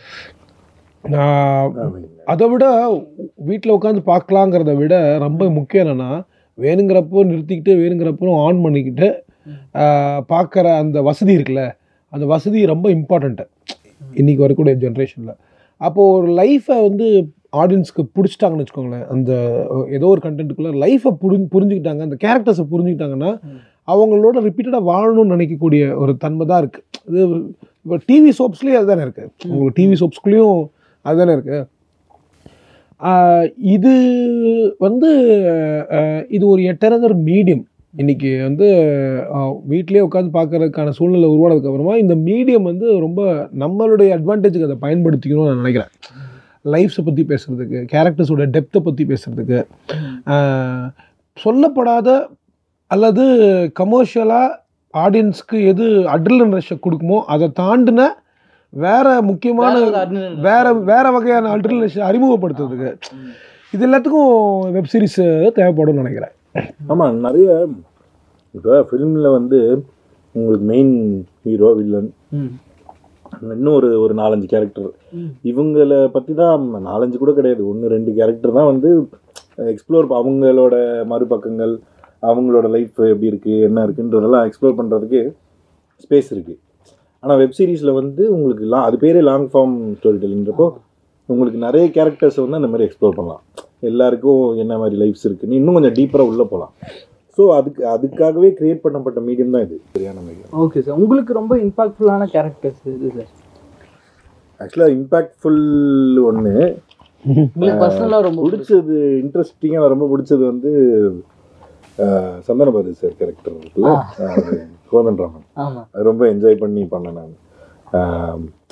நான் அதை விட வீட்டில் உட்காந்து பார்க்கலாங்கிறத விட ரொம்ப முக்கியம் என்னென்னா வேணுங்கிறப்போ நிறுத்திக்கிட்டு வேணுங்கிறப்போ ஆன் பண்ணிக்கிட்டு பார்க்குற அந்த வசதி இருக்குல்ல அந்த வசதி ரொம்ப இம்பார்ட்டண்ட்டு இன்றைக்கி வரக்கூடிய ஜென்ரேஷனில் அப்போது ஒரு லைஃப்பை வந்து ஆடியன்ஸ்க்கு பிடிச்சிட்டாங்கன்னு வச்சுக்கோங்களேன் அந்த அஹ், ஏதோ ஒரு கண்டென்ட்டுக்குள்ளே லைஃப்பை புரி புரிஞ்சுக்கிட்டாங்க அந்த கேரக்டர்ஸை புரிஞ்சுக்கிட்டாங்கன்னா ம். அவங்களோட ரிப்பீட்டடாக வாழணும்னு நினைக்கக்கூடிய ஒரு தன்மை தான் இருக்குது இது இப்போ டிவி சோப்ஸ்லேயே அதுதானே இருக்குது உங்களுக்கு டிவி சோப்ஸ்குள்ளேயும் அதுதானே இருக்குது இது வந்து ஆஹ் இது ஒரு எட்டரதர் மீடியம் இன்னைக்கு வந்து ஆஹ் வீட்டிலேயே உட்காந்து பார்க்கறதுக்கான சூழ்நிலை உருவானதுக்கு அப்புறமா இந்த மீடியம் வந்து ரொம்ப நம்மளுடைய அட்வான்டேஜுக்கு அதை பயன்படுத்திக்கணும்னு நான் நினைக்கிறேன் லைஃப்ஸை பற்றி பேசுகிறதுக்கு கேரக்டர்ஸோட டெப்த்தை பற்றி பேசுகிறதுக்கு சொல்லப்படாத அல்லது கமர்ஷியலாக ஆடியன்ஸ்க்கு எது அட்ரிலன் ரஷ்ஷை கொடுக்குமோ அதை தாண்டின வேற முக்கியமான வேற ஒரு adrenaline வேற வேற வகையான அல்டர்னேஷன் அறிமுகப்படுத்துறதுக்கு ம். இது எல்லாத்துக்கும் வெப் சீரிஸ் தேவைப்படும்னு நினைக்கிறேன் ஆமா நிறைய இப்போ ஃபிலிமில் வந்து உங்களுக்கு மெயின் ஹீரோ வில்லன் ம். இன்னும் ஒரு ஒரு நாலஞ்சு கேரக்டர் ம். இவங்களை பற்றி தான் நாலஞ்சு கூட கிடையாது ஒன்று ரெண்டு கேரக்டர் தான் வந்து எக்ஸ்ப்ளோர் அவங்களோட மறுபக்கங்கள் அவங்களோட லைஃப் எப்படி இருக்குது என்ன இருக்குன்றதெல்லாம் எக்ஸ்ப்ளோர் பண்ணுறதுக்கு ஸ்பேஸ் இருக்குது ஆனால் வெப் சீரிஸில் வந்து உங்களுக்கு லா அது பேரே லாங் ஃபார்ம் ஸ்டோரி டெல்லிங்கிறப்போ உங்களுக்கு நிறைய கேரக்டர்ஸ் வந்து அந்த மாதிரி எக்ஸ்ப்ளோர் பண்ணலாம் எல்லாருக்கும் என்ன மாதிரி லைஃப்ஸ் இருக்குன்னு இன்னும் கொஞ்சம் டீப்பராக உள்ளே போகலாம் ஸோ அதுக்கு அதுக்காகவே கிரியேட் பண்ணப்பட்ட மீடியம் தான் இது சரியான மீடியம் ஓகே சார் உங்களுக்கு ரொம்ப இம்பாக்ட்ஃபுல்லான கேரக்டர்ஸ் இது சார் ஆக்சுவலாக இம்பேக்ட்ஃுல் ஒன்று உங்களுக்கு பர்சனலாக ரொம்ப பிடிச்சது இன்ட்ரெஸ்டிங்காக ரொம்ப பிடிச்சது வந்து அஹ், சந்தனபாதி சார் கேரக்டர் இருக்குல்ல அஹ், கோதன் ராமன் ஆமாம் அது ரொம்ப என்ஜாய் பண்ணி பண்ணேன் நான்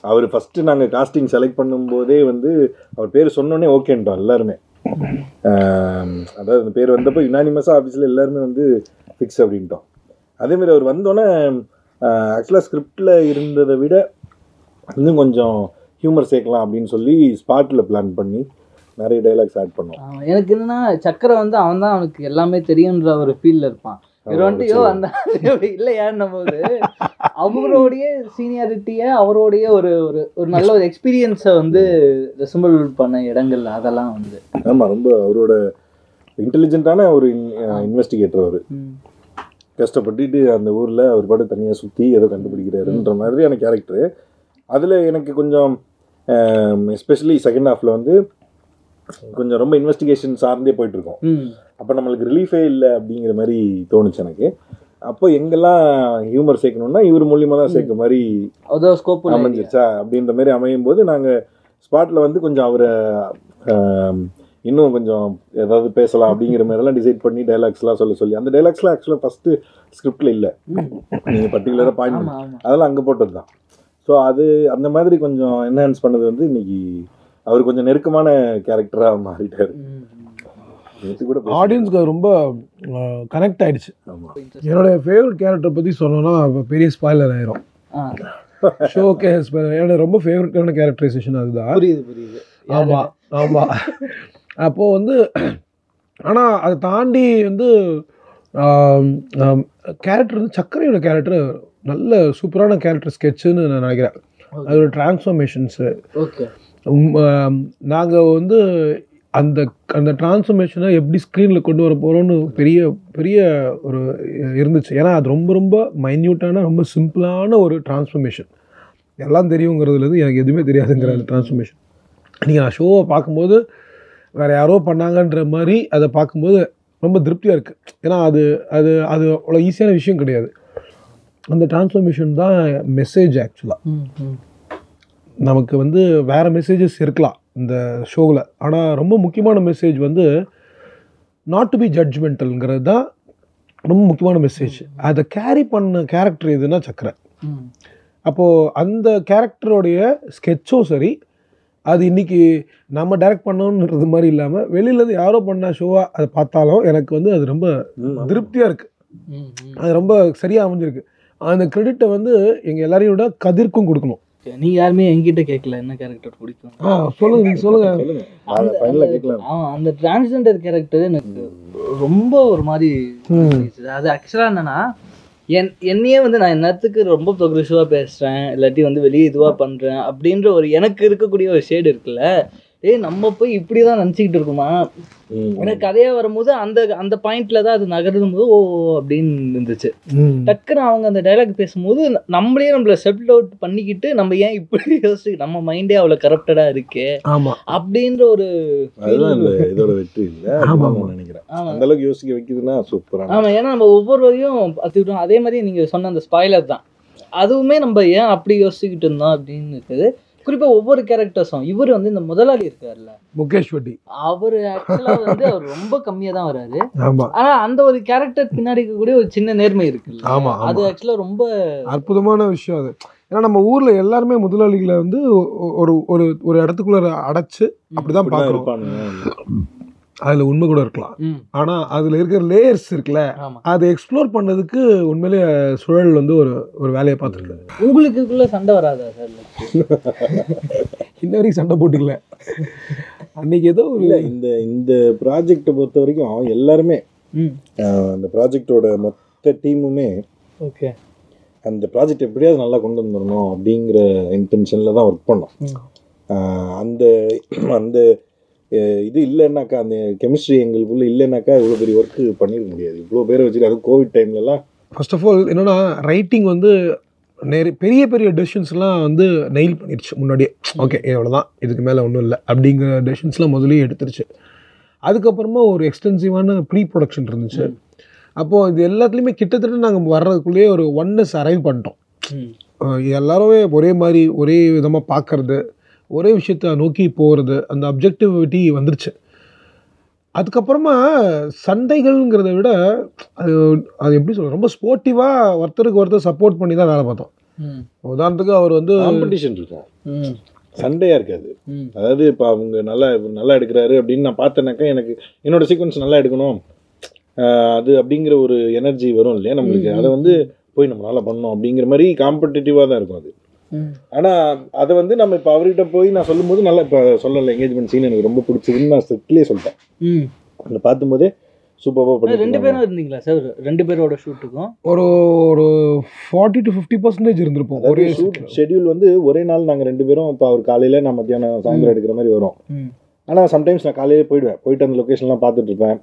அவர் ஃபஸ்ட்டு நாங்கள் காஸ்டிங் செலக்ட் பண்ணும்போதே வந்து அவர் பேர் சொன்னோன்னே ஓகேன்ட்டோம் எல்லாருமே ஆம், அதாவது அந்த பேர் வந்தப்போ யுனானிமஸாக ஆஃபீஸில் எல்லாருமே வந்து ஃபிக்ஸ் அப்படின்ட்டோம் அதேமாரி அவர் வந்தோடனே ஆக்சுவலாக ஸ்கிரிப்டில் இருந்ததை விட இன்னும் கொஞ்சம் ஹியூமர் சேர்க்கலாம் அப்படின்னு சொல்லி ஸ்பாட்டில் பிளான் பண்ணி நிறைய டைலாக்ஸ் ஆட் பண்ணோம் ஆமா, எனக்கு என்னன்னா சக்கரை வந்து அவன் தான் அவனுக்கு எல்லாமே தெரியுன்ற ஒரு ஃபீல்ல இருப்பான் இவர் வந்துட்டு யோ அந்த இல்லையான்னும் போது அவருடைய சீனியாரிட்டிய அவருடைய ஒரு ஒரு ஒரு நல்ல ஒரு எக்ஸ்பீரியன்ஸை வந்து ரெசம்பிள் பண்ண இடங்கள் அதெல்லாம் வந்து ஆமாம் ரொம்ப அவரோட இன்டெலிஜென்ட்டான ஒரு இன்வெஸ்டிகேட்டர் அவர் ம். கஷ்டப்பட்டுட்டு அந்த ஊரில் அவர் பாட்டு தனியாக சுற்றி ஏதோ கண்டுபிடிக்கிறாருன்ற மாதிரியான கேரக்டர் அதில் எனக்கு கொஞ்சம் எஸ்பெஷலி செகண்ட் ஹாஃபில் வந்து கொஞ்சம் ரொம்ப இன்வெஸ்டிகேஷன் சார்ந்தே போயிட்டுருக்கோம் ம். அப்போ நம்மளுக்கு ரிலீஃபே இல்லை அப்படிங்கிற மாதிரி தோணுச்சு எனக்கு அப்போ எங்கெல்லாம் ஹியூமர் சேர்க்கணும்னா இவர் மூலியமாக தான் சேர்க்க மாதிரி அதான் ஸ்கோப் அமைஞ்சிருச்சா அப்படின்ற மாதிரி அமையும் போது நாங்கள் ஸ்பாட்டில் வந்து கொஞ்சம் அவரை ஆம், இன்னும் கொஞ்சம் ஏதாவது பேசலாம் அப்படிங்கிற மாதிரிலாம் டிசைட் பண்ணி டைலாக்ஸ்லாம் சொல்ல சொல்லி அந்த டைலாக்ஸ்லாம் ஆக்சுவலாக ஃபஸ்ட்டு ஸ்கிரிப்டில் இல்லை நீங்கள் பர்டிகுலராக பாயிண்ட் ஆமா ஆமா அதெல்லாம் அங்கே போட்டது தான் ஸோ அது அந்த மாதிரி கொஞ்சம் என்ஹான்ஸ் பண்ணது வந்து இன்னைக்கு அவர் கொஞ்சம் நெருக்கமான கேரக்டராக மாறிட்டார் ம், ம். நேற்று கூட ஆடியன்ஸ்க்கு அது ரொம்ப கனெக்ட் ஆயிடுச்சு ஆமாம் என்னோட ஃபேவரட் கேரக்டர் பற்றி சொல்லணும்னா அப்ப பெரிய ஸ்பாய்லர் ஆயிரும் ஆ, ஷோக்கே என்னோட ரொம்ப ஃபேவரட்டான கேரக்டரைசேஷன் அதுதான் புரியுது புரியுது ஆமாம் ஆமாம் அப்போது வந்து ஆனால் அதை தாண்டி வந்து கேரக்டர் வந்து சக்கரையோட கேரக்டர் நல்ல சூப்பரான கேரக்டர் ஸ்கெட்சுன்னு நான் நினைக்கிறேன் அதோட டிரான்ஸ்ஃபர்மேஷன்ஸு ஓகே நாங்கள் வந்து அந்த அந்த டிரான்ஸ்ஃபர்மேஷனை எப்படி ஸ்க்ரீனில் கொண்டு வர போகிறோம்னு பெரிய பெரிய ஒரு இருந்துச்சு ஏன்னா அது ரொம்ப ரொம்ப மைன்யூட்டான ரொம்ப சிம்பிளான ஒரு டிரான்ஸ்ஃபர்மேஷன் எல்லாம் தெரியுங்கிறதுலேருந்து எனக்கு எதுவுமே தெரியாதுங்கிற அந்த டிரான்ஸ்ஃபர்மேஷன் நீங்கள் நான் ஷோவை பார்க்கும்போது வேறு யாரோ பண்ணாங்கன்ற மாதிரி அதை பார்க்கும்போது ரொம்ப திருப்தியாக இருக்குது ஏன்னா அது அது அது அவ்வளோ ஈஸியான விஷயம் கிடையாது அந்த டிரான்ஸ்ஃபர்மேஷன் தான் மெசேஜ் ஆக்சுவலாக ம் ம் நமக்கு வந்து வேறு மெசேஜஸ் இருக்கலாம் இந்த ஷோவில் ஆனால் ரொம்ப முக்கியமான மெசேஜ் வந்து நாட் டு பி ஜட்ஜ்மெண்டல்ங்கிறது தான் ரொம்ப முக்கியமான மெசேஜ் அதை கேரி பண்ண கேரக்டர் எதுனா சக்கரை ம் அப்போது அந்த கேரக்டருடைய ஸ்கெட்சும் சரி அது இன்னைக்கு நம்ம டைரக்ட் பண்ணணுன்றது மாதிரி இல்லாமல் வெளியிலேருந்து யாரோ பண்ண ஷோவாக அதை பார்த்தாலும் எனக்கு வந்து அது ரொம்ப திருப்தியாக இருக்குது ம் ம் அது ரொம்ப சரியாக அமைஞ்சிருக்கு அந்த கிரெடிட்டை வந்து எங்கள் எல்லாரையும் விட கதிர்க்கும் கொடுக்கணும் Okay, நீங்க யாருமே என்கிட்ட கேட்கல என்ன கேரக்டர் பிடிக்கும் ஆ சொல்லுங்கள் நீங்கள் சொல்லுங்கள் சொல்லுங்க அதை ஃபைனலாக கேட்கலாம் ஆமா அந்த டிரான்ஸ்ஜெண்டர் கேரக்டர் எனக்கு ரொம்ப ஒரு மாதிரி இருந்துச்சு. அது ஆக்சுவலா என்னன்னா என் என்னையே வந்து நான் என்னத்துக்கு ரொம்ப ப்ரொக்ரெசிவாக பேசுறேன் இல்லாட்டி வந்து வெளியே இதுவா பண்றேன் அப்படின்ற ஒரு எனக்கு இருக்கக்கூடிய ஒரு ஷேடு இருக்குல்ல ஏய் நம்ம போய் இப்படி தான் நினச்சிக்கிட்டு இருக்குமா எனக்கு கதையா வரும்போது அந்த அந்த பாயிண்ட்ல தான் அது நகரும் போது ஓ அப்படின்னு இருந்துச்சு டக்குன்னு அவங்க அந்த டைலாக் பேசும்போது நம்மளே நம்மள செட்டில் அவுட் பண்ணிக்கிட்டு நம்ம ஏன் இப்படி யோசிச்சு நம்ம மைண்டே அவ்வளோ கரப்டடா இருக்கே ஆமாம் அப்படின்ற ஒரு அதுதான் இந்த இதோட வெற்றி இல்லை ஆமா, அதுதான் ஆமா. நான் நினைக்கிறேன் ஆமா அந்த அளவுக்கு யோசிக்க வைக்குதுன்னா சூப்பரான ஆமா ஏன்னா நம்ம ஒவ்வொருவரையும் பார்த்துக்கிட்டோம் அதே மாதிரி நீங்க சொன்ன அந்த ஸ்பாய்லர் தான் அதுவுமே நம்ம ஏன் அப்படி யோசிச்சுக்கிட்டு இருந்தோம் அப்படின்னு இருக்குது குறிப்பா ஒவ்வொரு கேரக்டர்ஸும் இவர் வந்து இந்த முதலாளி இருக்காருல்ல முகேஷ் வட்டி அவர் ஆக்சுவலா வந்து அவர் ரொம்ப கம்மியா தான் வராரு ஆமாம் ஆனா அந்த ஒரு கேரக்டர் பின்னாடி இருக்கக்கூடிய ஒரு சின்ன நேர்மை இருக்குல்ல ஆமா, ஆமா. அது ஆக்சுவலா ரொம்ப அற்புதமான விஷயம் அது ஏன்னா நம்ம ஊரில் எல்லாருமே முதலாளிகளை வந்து ஒ- ஒரு ஒரு ஒரு இடத்துக்குள்ள அடைச்சு அப்படிதான் இப்படிதான் பார்க்குறோம் இருப்பானுங்க அதில் உண்மை கூட இருக்கலாம் ம், ஆனால் அதில் இருக்கிற லேயர்ஸ் இருக்குல்ல ஆமா அதை எக்ஸ்ப்ளோர் பண்ணதுக்கு உண்மையிலேயே சுழல் வந்து ஒரு ஒரு வேலையை பார்த்துருக்கு உங்களுக்குள்ள சண்டை வராதா சார் இன்ன வரைக்கும் சண்டை போட்டுக்கல அன்னைக்கு ஏதோ ஒரு இல்ல இந்த இந்த ப்ராஜெக்டை பொறுத்த வரைக்கும் எல்லாருமே ம் ஆஹ், அந்த ப்ராஜெக்டோட மொத்த டீமுமே ஓகே அந்த ப்ராஜெக்ட் எப்படியாவது நல்லா கொண்டு வந்துடணும் அப்படிங்கிற இன்டென்ஷனில் தான் ஒர்க் பண்ணோம் ம். ஆஹ், அந்த அந்த அஹ், இது இல்லைன்னாக்கா அந்த கெமிஸ்ட்ரி எங்களுக்குள்ள இல்லைன்னாக்கா இவ்வளோ பெரிய ஒர்க்கு பண்ணிருக்க முடியாது இவ்வளோ பேரை வச்சுட்டு அதுவும் கோவிட் டைம்லலாம் ஃபர்ஸ்ட் ஆஃப் ஆல் என்னன்னா ரைட்டிங் வந்து நிறைய பெரிய பெரிய டெசிஷன்ஸ்லாம் வந்து நெயில் பண்ணிடுச்சு முன்னாடியே ஓகே இவ்வளோதான் இதுக்கு மேலே ஒன்றும் இல்லை அப்படிங்கிற டெசிஷன்ஸ்லாம் முதல்லயே எடுத்துருச்சு அதுக்கப்புறமா ஒரு எக்ஸ்டென்சிவான ப்ரீ ப்ரொடக்ஷன் இருந்துச்சு அப்போது இது எல்லாத்துலேயுமே கிட்டத்தட்ட நாங்கள் வர்றதுக்குள்ளேயே ஒரு ஒன்னஸ் அரைவ் பண்ணிட்டோம் ம் அஹ் எல்லாருமே ஒரே மாதிரி ஒரே விதமாக பார்க்கறது ஒரே விஷயத்தை நோக்கி போகிறது அந்த அப்ஜெக்டிவிட்டி வந்துருச்சு அதுக்கப்புறமா சண்டைகள்ங்கிறத விட அது அது எப்படி சொல்ல ரொம்ப ஸ்போர்ட்டிவாக ஒருத்தருக்கு ஒருத்தர் சப்போர்ட் பண்ணி தான் வேலை பார்த்தோம் ம் உதாரணத்துக்கு அவர் வந்து காம்படிஷன் இருக்கும் ம் சண்டையா இருக்காது ம் அதாவது இப்போ அவங்க நல்லா இவர் நல்லா எடுக்கிறாரு அப்படின்னு நான் பார்த்தேனாக்கா எனக்கு என்னோட சீக்வன்ஸ் நல்லா எடுக்கணும் ஆஹ் அது அப்படிங்கிற ஒரு எனர்ஜி வரும் இல்லையா நம்மளுக்கு ம், அதை வந்து போய் நம்ம நல்லா பண்ணணும் அப்படிங்கிற மாதிரி காம்படிட்டிவாக தான் இருக்கும் அது ம் ஆனால் அதை வந்து நம்ம இப்போ அவர்கிட்ட போய் நான் சொல்லும்போது நல்லா இப்போ சொல்லலை எங்கேஜ்மெண்ட் சீன் எனக்கு ரொம்ப பிடிச்சதுன்னு நான் செட்லேயே சொல்லிட்டேன் ம் அந்த பார்க்கும்போதே சூப்பராக பண்ணி ரெண்டு பேரும் இருந்தீங்களா சார் ரெண்டு பேரோட ஷூட்டுக்கும் ஒரு ஒரு ஃபார்ட்டி டு ஃபிஃப்டி பர்சன்டேஜ் இருந்திருப்போம் ஒரே ஒரே ஷூட் ஷெட்யூல் வந்து ஒரே நாள் நாங்கள் ரெண்டு பேரும் இப்போ அவர் காலையில் நான் மத்தியானம் சாயந்தரம் எடுக்கிற மாதிரி வரும் ம் ஆனால் சம்டைம்ஸ் நான் காலையிலே போயிடுவேன் போயிட்டு அந்த லொக்கேஷன்லாம் பார்த்துட்டு இருப்பேன்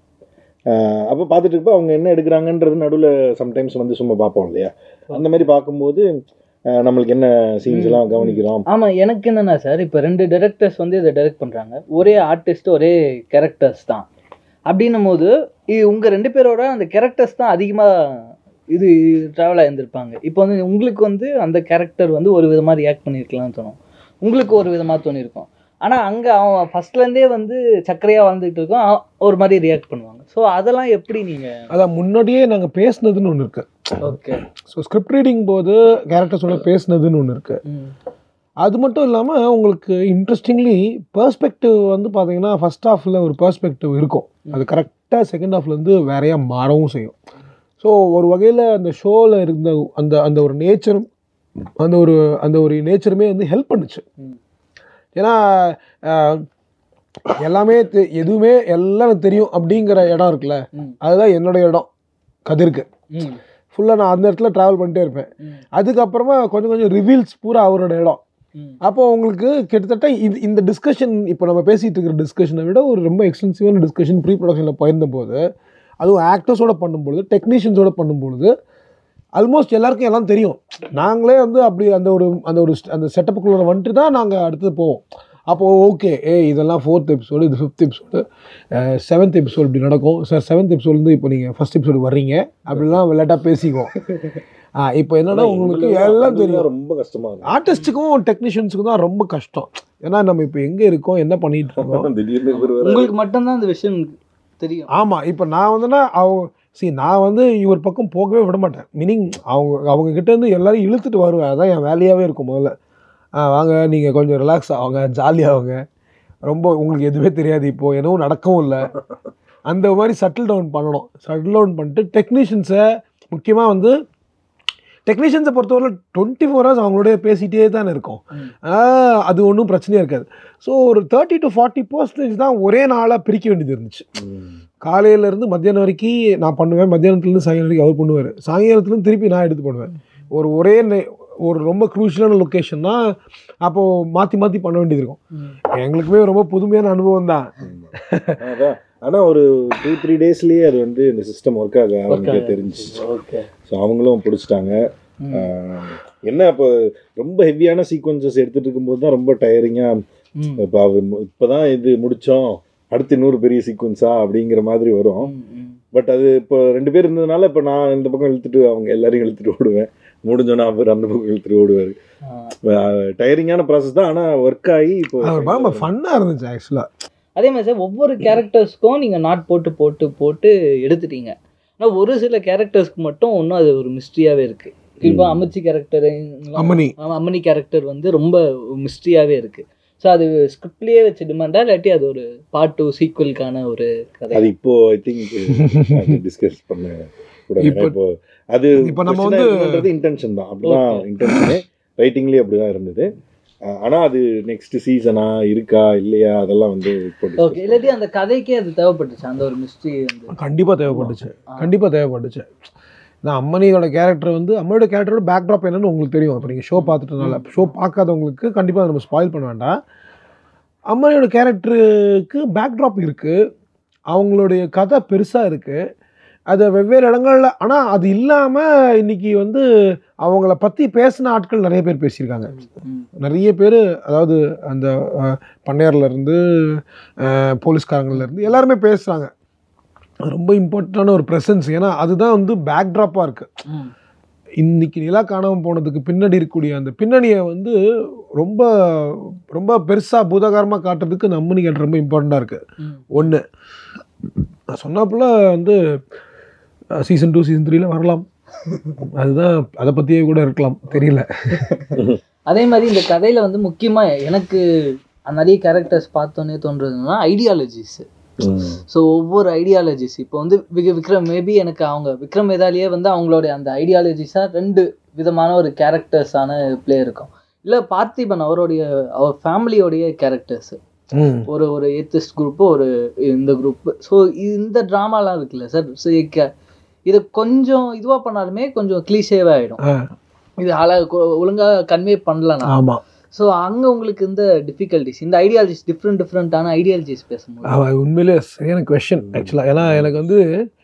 அப்போ பார்த்துட்டு இருப்பேன் அவங்க என்ன எடுக்கிறாங்கன்றது நடுவில் சம்டைம்ஸ் வந்து சும்மா பார்ப்போம் இல்லையா அந்த மாதிரி பார்க்கும்போது ஆஹ் நம்மளுக்கு என்ன சீன்ஸ் எல்லாம் கவனிக்கிறோம் ஆமா எனக்கு என்னன்னா சார் இப்போ ரெண்டு டைரக்டர்ஸ் வந்து இதை டைரக்ட் பண்றாங்க ஒரே ஆர்டிஸ்ட் ஒரே கேரக்டர்ஸ் தான் அப்படின்னும் போது இது உங்க ரெண்டு பேரோட அந்த கேரக்டர்ஸ் தான் அதிகமா இது ட்ராவல் ஆயிருந்திருப்பாங்க இப்போ வந்து உங்களுக்கு வந்து அந்த கேரக்டர் வந்து ஒரு விதமா ரியாக்ட் பண்ணியிருக்கலாம்னு தோணும் உங்களுக்கு ஒரு விதமா தோணியிருக்கும் ஆனா அங்க அவன் ஃபர்ஸ்ட்ல இருந்தே வந்து சக்கரையா வாழ்ந்துட்டு இருக்கோம் அவன் ஒரு மாதிரி ரியாக்ட் பண்ணுவாங்க ஸோ அதெல்லாம் எப்படி நீங்க அதான் முன்னாடியே நாங்கள் பேசுனதுன்னு ஒன்று இருக்கு ஓகே ஸோ ஸ்கிரிப்ட் ரீடிங் போது கேரக்டர்ஸோட பேசுனதுன்னு ஒன்று இருக்கு ம் அது மட்டும் இல்லாமல் உங்களுக்கு இன்ட்ரெஸ்டிங்லி பெர்ஸ்பெக்டிவ் வந்து பார்த்தீங்கன்னா ஃபர்ஸ்ட் ஹாஃபில் ஒரு பெர்ஸ்பெக்டிவ் இருக்கும் அது கரெக்டாக செகண்ட் ஹாஃப்லேருந்து வேறையா மாறவும் செய்யும் ஸோ ஒரு வகையில் அந்த ஷோவில் இருந்த அந்த அந்த ஒரு நேச்சரும் அந்த ஒரு அந்த ஒரு நேச்சருமே வந்து ஹெல்ப் பண்ணுச்சு ம். ஏன்னா அஹ், எல்லாமே தெ- எதுவுமே எல்லாம் எனக்கு தெரியும் அப்படிங்கிற இடம் இருக்குல்ல ம் அதுதான் என்னோட இடம் கதிருக்கு ம் ஃபுல்லாக நான் அந்த இடத்துல ட்ராவல் பண்ணிட்டே இருப்பேன் ம் அதுக்கப்புறமா கொஞ்சம் கொஞ்சம் ரிவீல்ஸ் பூரா அவரோட இடம் ம் அப்போ உங்களுக்கு கிட்டத்தட்ட இது இந்த டிஸ்கஷன் இப்போ நம்ம பேசிகிட்டு இருக்கிற டிஸ்கஷனை விட ஒரு ரொம்ப எக்ஸ்டென்சிவான டிஸ்கஷன் ப்ரீ ப்ரொடக்ஷனில் போயிருந்த போது அதுவும் ஆக்டர்ஸோட பண்ணும்பொழுது டெக்னீஷியன்ஸோட பண்ணும்பொழுது ஆல்மோஸ்ட் எல்லாருக்கும் எல்லாம் தெரியும் நாங்களே வந்து அப்படி அந்த ஒரு அந்த ஒரு st- அந்த செட்டப்புக்குள்ளே வந்துட்டு தான் நாங்கள் அடுத்தது போவோம் அப்போது ஓகே ஏ இதெல்லாம் ஃபோர்த் எபிசோடு இது ஃபிஃப்த் எபிசோடு செவன்த் எபிசோடு இப்படி நடக்கும் சார் செவன்த் எபிசோட்லேருந்து இப்போ நீங்கள் ஃபஸ்ட் எபிசோடு வர்றீங்க அப்படிலாம் விளையாட்டாக பேசிக்குவோம் ஆ இப்போ என்னன்னா உங்களுக்கு எல்லாம் தெரியும் ரொம்ப கஷ்டமா இருக்கும் ஆர்டிஸ்ட்டுக்கும் டெக்னீஷியன்ஸுக்கும் தான் ரொம்ப கஷ்டம் ஏன்னா நம்ம இப்போ எங்கே இருக்கோம் என்ன பண்ணிட்டு இருக்கோம் திடீர்னு இவர் வர உங்களுக்கு மட்டும்தான் அந்த விஷயம் தெரியும் ஆமாம் இப்போ நான் வந்துன்னா அவங்க see நான் வந்து இவர் பக்கம் போகவே விட மாட்டேன் மீனிங் அவங்க அவங்க கிட்ட இருந்து எல்லாரும் இழுத்துட்டு வருவேன் அதான் என் வேலையாகவே இருக்கும் முதல்ல ஆ வாங்க நீங்கள் கொஞ்சம் ரிலாக்ஸ் ஆகுங்க ஜாலியாகுங்க ரொம்ப உங்களுக்கு எதுவுமே தெரியாது இப்போது எதுவும் நடக்கவும் இல்லை அந்த மாதிரி சட்டில் டவுன் பண்ணணும் சட்டில் டவுன் பண்ணிட்டு டெக்னீஷியன்ஸை முக்கியமாக வந்து டெக்னீஷியன்ஸை பொறுத்தவரை டுவெண்ட்டி ஃபோர் ஹவர்ஸ் அவங்களோட பேசிகிட்டே தானே இருக்கும் ம். ஆஹ் அது ஒன்றும் பிரச்சனையாக இருக்காது ஸோ ஒரு தேர்ட்டி டு ஃபார்ட்டி பர்சன்டேஜ் தான் ஒரே நாளாக பிரிக்க வேண்டியது இருந்துச்சு ம். காலையிலேருந்து மத்தியானம் வரைக்கும் நான் பண்ணுவேன் மத்தியானத்துலேருந்து சாயங்காலம் வரைக்கும் அவர் பண்ணுவார் சாயங்காலத்துலேருந்து திருப்பி நான் எடுத்து பண்ணுவேன் ஒரு ஒரே நே- ஒரு ரொம்ப க்ரூஷியலான லொக்கேஷன்னா அப்போது மாற்றி மாற்றி பண்ண வேண்டியது இருக்கும் ம். எங்களுக்குமே ரொம்ப புதுமையான அனுபவம் தான் ஆமா. அதான் ஆனா ஒரு டூ த்ரீ டேஸ்லயே அது வந்து இந்த சிஸ்டம் ஒர்க் ஆக ஆரம்பிக்க ஆக தெரிஞ்சு ஓகே ஸோ அவங்களும் பிடிச்சிட்டாங்க ம். ஆஹ் என்ன அப்போ ரொம்ப ஹெவியான சீக்வன்சஸ் எடுத்துட்டு இருக்கும்போது தான் ரொம்ப டயரிங்கா ம். இப்போ அவர் மு- இப்பதான் இது முடிச்சோம் அடுத்து இன்னொரு பெரிய சீக்வன்ஸா அப்படிங்கிற மாதிரி வரும் ம், ம். பட் அது இப்போ ரெண்டு பேர் இருந்ததுனால இப்போ நான் இந்த பக்கம் இழுத்துட்டு அவங்க எல்லாரையும் இழுத்துட்டு ஓடுவேன் முடிஞ்சோன்னா அவர் அந்த பக்கம் இழுத்துட்டு ஓடுவார் ஆ. டயரிங்கான ப்ராசஸ் தான் ஆனால் ஒர்க் ஆகி இப்போ அது ரொம்ப ஃபன்னாக இருந்துச்சு ஆக்சுவலாக அதே மாதிரி சார் ஒவ்வொரு கேரக்டர்ஸ்க்கும் நீங்கள் நாட் போட்டு போட்டு போட்டு எடுத்துட்டீங்க ஆனால் ஒரு சில கேரக்டர்ஸ்க்கு மட்டும் இன்னும் அது ஒரு மிஸ்ட்ரியாகவே இருக்குது இப்போ ம். அமைச்சி கேரக்டர் அம்மனி அம்மனி கேரக்டர் வந்து ரொம்ப மிஸ்ட்ரியாகவே இருக்குது ஸோ அது ஸ்கிரிப்ட்லேயே வச்சு டிமாண்டா இல்லாட்டி அது ஒரு பார்ட் டூ சீக்குவலுக்கான ஒரு கதை அது இப்போ ஐ திங்க் டிஸ்கஸ் பண்ண கூட இப்போ- இப்போ அது இப்போ நம்ம வந்து- இன்டென்ஷன் தான் அப்படிதான் Okay. இன்டென்ஷனே ரைட்டிங்லேயே அப்படிதான் இருந்தது அஹ் ஆனா அது நெக்ஸ்ட் சீசனா இருக்கா இல்லையா அதெல்லாம் வந்து இப்போ discuss ஓகே இல்லாட்டி அந்த கதைக்கே அது தேவைப்பட்டுச்சு அந்த ஒரு மிஸ்ட்ரி வந்து கண்டிப்பாக தேவைப்பட்டுச்சு ஆ. கண்டிப்பாக தேவைப்பட்டுச்சு நான் அம்மனியோட கேரக்டர் வந்து அம்மனியோட கேரக்டரோட பேக்ட்ராப் என்னன்னு உங்களுக்கு தெரியும் இப்போ நீங்கள் ஷோ பார்த்துட்டனால ஷோ பார்க்காதவங்களுக்கு கண்டிப்பாக நம்ம ஸ்பாயில் பண்ண வேண்டாம் அம்மனியோட கேரக்டருக்கு பேக்ட்ராப் இருக்குது அவங்களுடைய கதை பெருசாக இருக்குது அது வெவ்வேறு இடங்கள்ல ஆனால் அது இல்லாமல் இன்னைக்கு வந்து அவங்கள பற்றி பேசின ஆட்கள் நிறைய பேர் பேசியிருக்காங்க ம். நிறைய பேர் அதாவது அந்த அஹ், பண்ணையார்ல இருந்து அஹ், போலீஸ்காரங்கள்ல இருந்து எல்லாருமே பேசுகிறாங்க ரொம்ப இம்பார்ட்டண்டான ஒரு ப்ரெசன்ஸ் ஏன்னா அதுதான் வந்து பேக்ட்ராப்பாக இருக்குது ம். இன்னைக்கு நிலா காணாமல் போனதுக்கு பின்னாடி இருக்கக்கூடிய அந்த பின்னணியை வந்து ரொம்ப ரொம்ப பெருசாக பூதாகாரமாக காட்டுறதுக்கு இந்த அம்மனி கேட்டு ரொம்ப இம்பார்ட்டண்ட்டாக இருக்குது ம். ஒன்று நான் சொன்னாப்புல வந்து சீசன் டூ சீசன் த்ரீல வரலாம் அதுதான் அதை பற்றியே கூட இருக்கலாம் தெரியல அதே மாதிரி இந்த கதையில வந்து முக்கியமா எனக்கு நிறைய கேரக்டர்ஸ் பார்த்தோன்னே தோன்றதுன்னா ஐடியாலஜிஸ் ஸோ ஒவ்வொரு ஐடியாலஜிஸ் இப்போ வந்து விக் விக்ரம் மேபி எனக்கு அவங்க விக்ரம் வேதாலியே வந்து அவங்களுடைய அந்த ஐடியாலஜிஸாக ரெண்டு விதமான ஒரு கேரக்டர்ஸான ப்ளே இருக்கும் இல்லை பார்த்திபன் அவருடைய அவர் ஃபேமிலியோடைய கேரக்டர்ஸ் ம் ஒரு ஒரு ஏத்திஸ்ட் குரூப்பு ஒரு இந்த குரூப்பு ஸோ இந்த ட்ராமாலாம் இருக்குல்ல சார் ஸோ இதை கொஞ்சம் இதுவாக பண்ணாலுமே கொஞ்சம் கிளீஷேவாக ஆகிடும் ஆ இது அழ ஒழுங்காக கன்வே பண்ணலனா ஆமாம் ஸோ அங்கே உங்களுக்கு இந்த டிஃபிகல்ட்டிஸ் இந்த ஐடியாலஜிஸ் டிஃப்ரெண்ட் டிஃப்ரெண்ட்டான ஐடியாலஜிஸ் பேசும்போது அவன் உண்மையிலே சரியான கொஷின் ஆக்சுவலாக ஏன்னா எனக்கு வந்து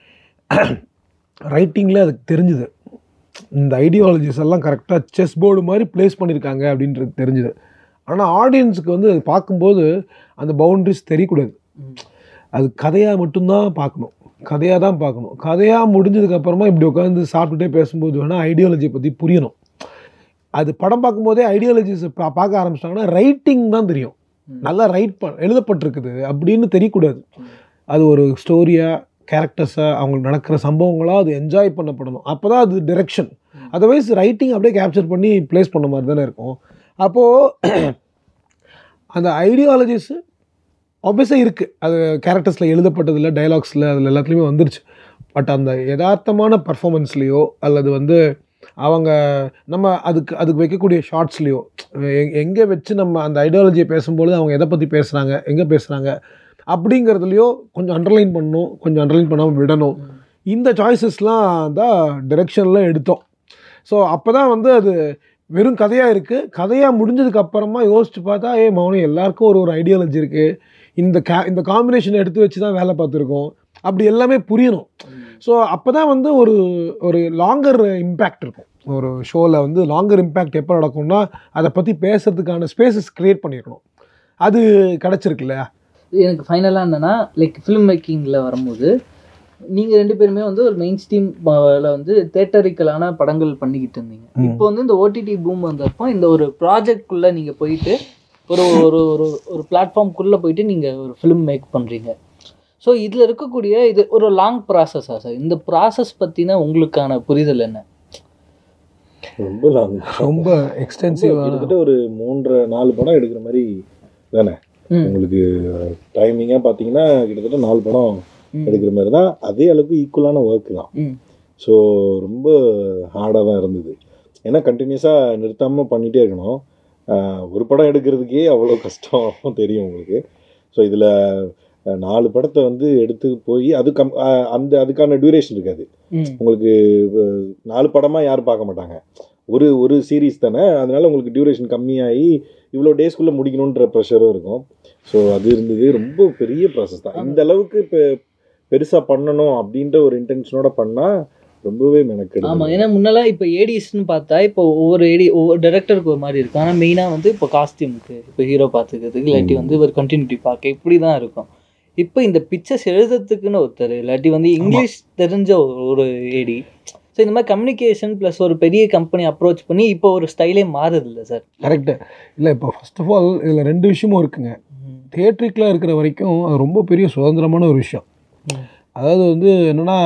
ரைட்டிங்கில் அதுக்கு தெரிஞ்சுது இந்த ஐடியாலஜிஸ் எல்லாம் கரெக்டாக செஸ் போர்டு மாதிரி ப்ளேஸ் பண்ணியிருக்காங்க அப்படின்றது தெரிஞ்சுது ஆனால் ஆடியன்ஸுக்கு வந்து அது பார்க்கும்போது அந்த பவுண்டரிஸ் தெரியக்கூடாது அது கதையாக மட்டும்தான் பார்க்கணும் கதையாக தான் பார்க்கணும் கதையாக முடிஞ்சதுக்கப்புறமா இப்படி உட்காந்து சாப்பிட்டுட்டே பேசும்போது வேணால் ஐடியாலஜியை பற்றி புரியணும் அது படம் பார்க்கும்போதே ஐடியாலஜிஸ் பா பார்க்க ஆரம்பிச்சிட்டாங்கன்னா ரைட்டிங் தான் தெரியும் ம். நல்லா ரைட் ப எழுதப்பட்டிருக்குது அப்படின்னு தெரியக்கூடாது அது ஒரு ஸ்டோரியாக கேரக்டர்ஸாக அவங்களுக்கு நடக்கிற சம்பவங்களாக அது என்ஜாய் பண்ணப்படணும் அப்போ தான் அது டிரெக்ஷன் ம். அதர்வைஸ் ரைட்டிங் அப்படியே கேப்சர் பண்ணி ப்ளேஸ் பண்ண மாதிரி தானே இருக்கும் அப்போது அந்த ஐடியாலஜிஸு ஆப்வியஸாக இருக்குது அது கேரக்டர்ஸில் எழுதப்பட்டதில் டைலாக்ஸில் அதில் எல்லாத்துலேயுமே வந்துருச்சு பட் அந்த யதார்த்தமான பர்ஃபாமன்ஸ்லேயோ அல்லது வந்து அவங்க நம்ம அதுக்கு அதுக்கு வைக்கக்கூடிய ஷார்ட்ஸ்லேயோ எங்கே வச்சு நம்ம அந்த ஐடியாலஜியை பேசும்பொழுது அவங்க எதை பற்றி பேசுகிறாங்க எங்கே பேசுகிறாங்க அப்படிங்கிறதுலையோ கொஞ்சம் அண்டர்லைன் பண்ணணும் கொஞ்சம் அண்டர்லைன் பண்ணாமல் விடணும் இந்த சாய்ஸஸ்லாம் தான் டிரெக்ஷனில் எடுத்தோம் ஸோ அப்போ தான் வந்து அது வெறும் கதையாக இருக்குது கதையாக முடிஞ்சதுக்கு அப்புறமா யோசிச்சு பார்த்தா ஏ மௌனம் எல்லாருக்கும் ஒரு ஒரு ஐடியாலஜி இருக்குது இந்த கே இந்த காம்பினேஷன் எடுத்து வச்சு தான் வேலை பார்த்துருக்கோம் அப்படி எல்லாமே புரியணும் ஸோ அப்போ தான் வந்து ஒரு ஒரு லாங்கர் இம்பேக்ட் இருக்கும் ஒரு ஷோவில் வந்து லாங்கர் இம்பேக்ட் எப்போ நடக்கும்னா அதை பற்றி பேசுறதுக்கான ஸ்பேசஸ் க்ரியேட் பண்ணியிருக்கணும் அது கிடச்சிருக்குல்ல எனக்கு ஃபைனலாக என்னன்னா லைக் ஃபிலிம் மேக்கிங்கில் வரும்போது நீங்கள் ரெண்டு பேருமே வந்து ஒரு மெயின் ஸ்ட்ரீம் வந்து தேட்டரிக்கலான படங்கள் பண்ணிக்கிட்டு இருந்தீங்க ம். இப்போ வந்து இந்த ஓடிடி பூம் வந்தப்போ இந்த ஒரு ப்ராஜெக்ட்குள்ளே நீங்கள் போயிட்டு ஒரு ஒரு ஒரு ஒரு பிளாட்ஃபார்ம்குள்ளே போயிட்டு நீங்கள் ஒரு ஃபிலிம் மேக் பண்ணுறீங்க ஸோ இதில் இருக்கக்கூடிய இது ஒரு லாங் ப்ராசஸா சார் இந்த ப்ராசஸ் பற்றின உங்களுக்கான புரிதல் என்ன ரொம்ப லாங் ரொம்ப எக்ஸ்டென்சிவாக கிட்டத்தட்ட ஒரு மூன்றரை நாலு படம் எடுக்கிற மாதிரி தானே ம். உங்களுக்கு டைமிங்காக பார்த்தீங்கன்னா கிட்டத்தட்ட நாலு படம் ம். எடுக்கிற மாதிரி தான் அதே அளவுக்கு ஈக்குவலான ஒர்க் தான் ம் ஸோ ரொம்ப ஹார்டாக தான் இருந்தது ஏன்னா கண்டினியூஸாக நிறுத்தாமல் பண்ணிகிட்டே இருக்கணும் ஆஹ் ஒரு படம் எடுக்கிறதுக்கே அவ்வளோ கஷ்டம் தெரியும் உங்களுக்கு ஸோ இதில் நாலு படத்தை வந்து எடுத்து போய் அது கம் ஆஹ் அந்த அதுக்கான டியூரேஷன் இருக்காது ம் உங்களுக்கு அஹ், நாலு படமாக யாரும் பார்க்க மாட்டாங்க ஒரு ஒரு சீரீஸ் தானே அதனால உங்களுக்கு டியூரேஷன் கம்மியாகி இவ்வளோ டேஸ்க்குள்ளே முடிக்கணுன்ற ப்ரெஷரும் இருக்கும் ஸோ அது இருந்தது ரொம்ப பெரிய ப்ராசஸ் தான் இந்த அளவுக்கு இப்போ பெருசாக பண்ணணும் அப்படின்ற ஒரு இன்டென்ஷனோட பண்ணால் ரொம்பவே மெனக்கெடு ஆமாம் ஏன்னா முன்னெல்லாம் இப்போ ஏடிஸ்னு பார்த்தா இப்போ ஒவ்வொரு ஏடி ஒவ்வொரு டேரக்டருக்கு ஒரு மாதிரி இருக்கும் ஆனால் மெயினாக வந்து இப்போ காஸ்டியூமுக்கு இப்போ ஹீரோ பார்த்துக்கிறதுக்கு இல்லாட்டி ம். வந்து ஒரு கண்டினியூட்டி பார்க்க இப்படி தான் இருக்கும் இப்போ இந்த பிக்சர்ஸ் எழுதுறதுக்குன்னு ஒருத்தர் இல்லாட்டி வந்து இங்கிலீஷ் தெரிஞ்ச ஒரு- ஒரு ஏடி ஸோ இந்த மாதிரி கம்யூனிகேஷன் ப்ளஸ் ஒரு பெரிய கம்பெனி அப்ரோச் பண்ணி இப்போ ஒரு ஸ்டைலே மாறுது இல்லை சார் கரெக்டு இல்லை இப்போ ஃபர்ஸ்ட் ஆஃப் ஆல் இதில் ரெண்டு விஷயமும் இருக்குங்க தியேட்ரிக்கில் இருக்கிற வரைக்கும் அது ரொம்ப பெரிய சுதந்திரமான ஒரு விஷயம் ம். அதாவது வந்து என்னென்னா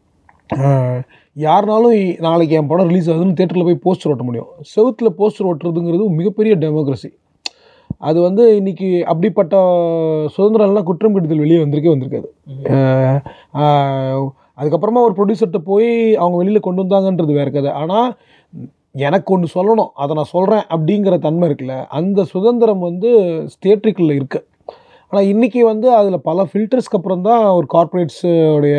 யாருனாலும் இ- நாளைக்கு என் படம் ரிலீஸ் ஆகுதுன்னு தேட்டரில் போய் போஸ்டர் ஓட்ட முடியும் செவுத்தில் போஸ்டர் ஓட்டுறதுங்கிறது மிகப்பெரிய டெமோக்ரஸி அது வந்து இன்னைக்கு அப்படிப்பட்ட சுதந்திரம்லாம் குற்றம் கடிதல் வெளியே வந்திருக்கே வந்திருக்காது அஹ் ஆஹ் அதுக்கப்புறமா ஒரு ப்ரொடியூசர்கிட்ட போய் அவங்க வெளியில் கொண்டு வந்தாங்கன்றது வேற கதை ஆனால் எனக்கு ஒன்று சொல்லணும் அதை நான் சொல்கிறேன் அப்படிங்கிற தன்மை இருக்குல்ல அந்த சுதந்திரம் வந்து தியேட்ரிக்கில் இருக்கு ஆனால் இன்றைக்கி வந்து அதில் பல ஃபில்டர்ஸ்க்கு அப்புறம் தான் ஒரு கார்ப்பரேட்ஸோடைய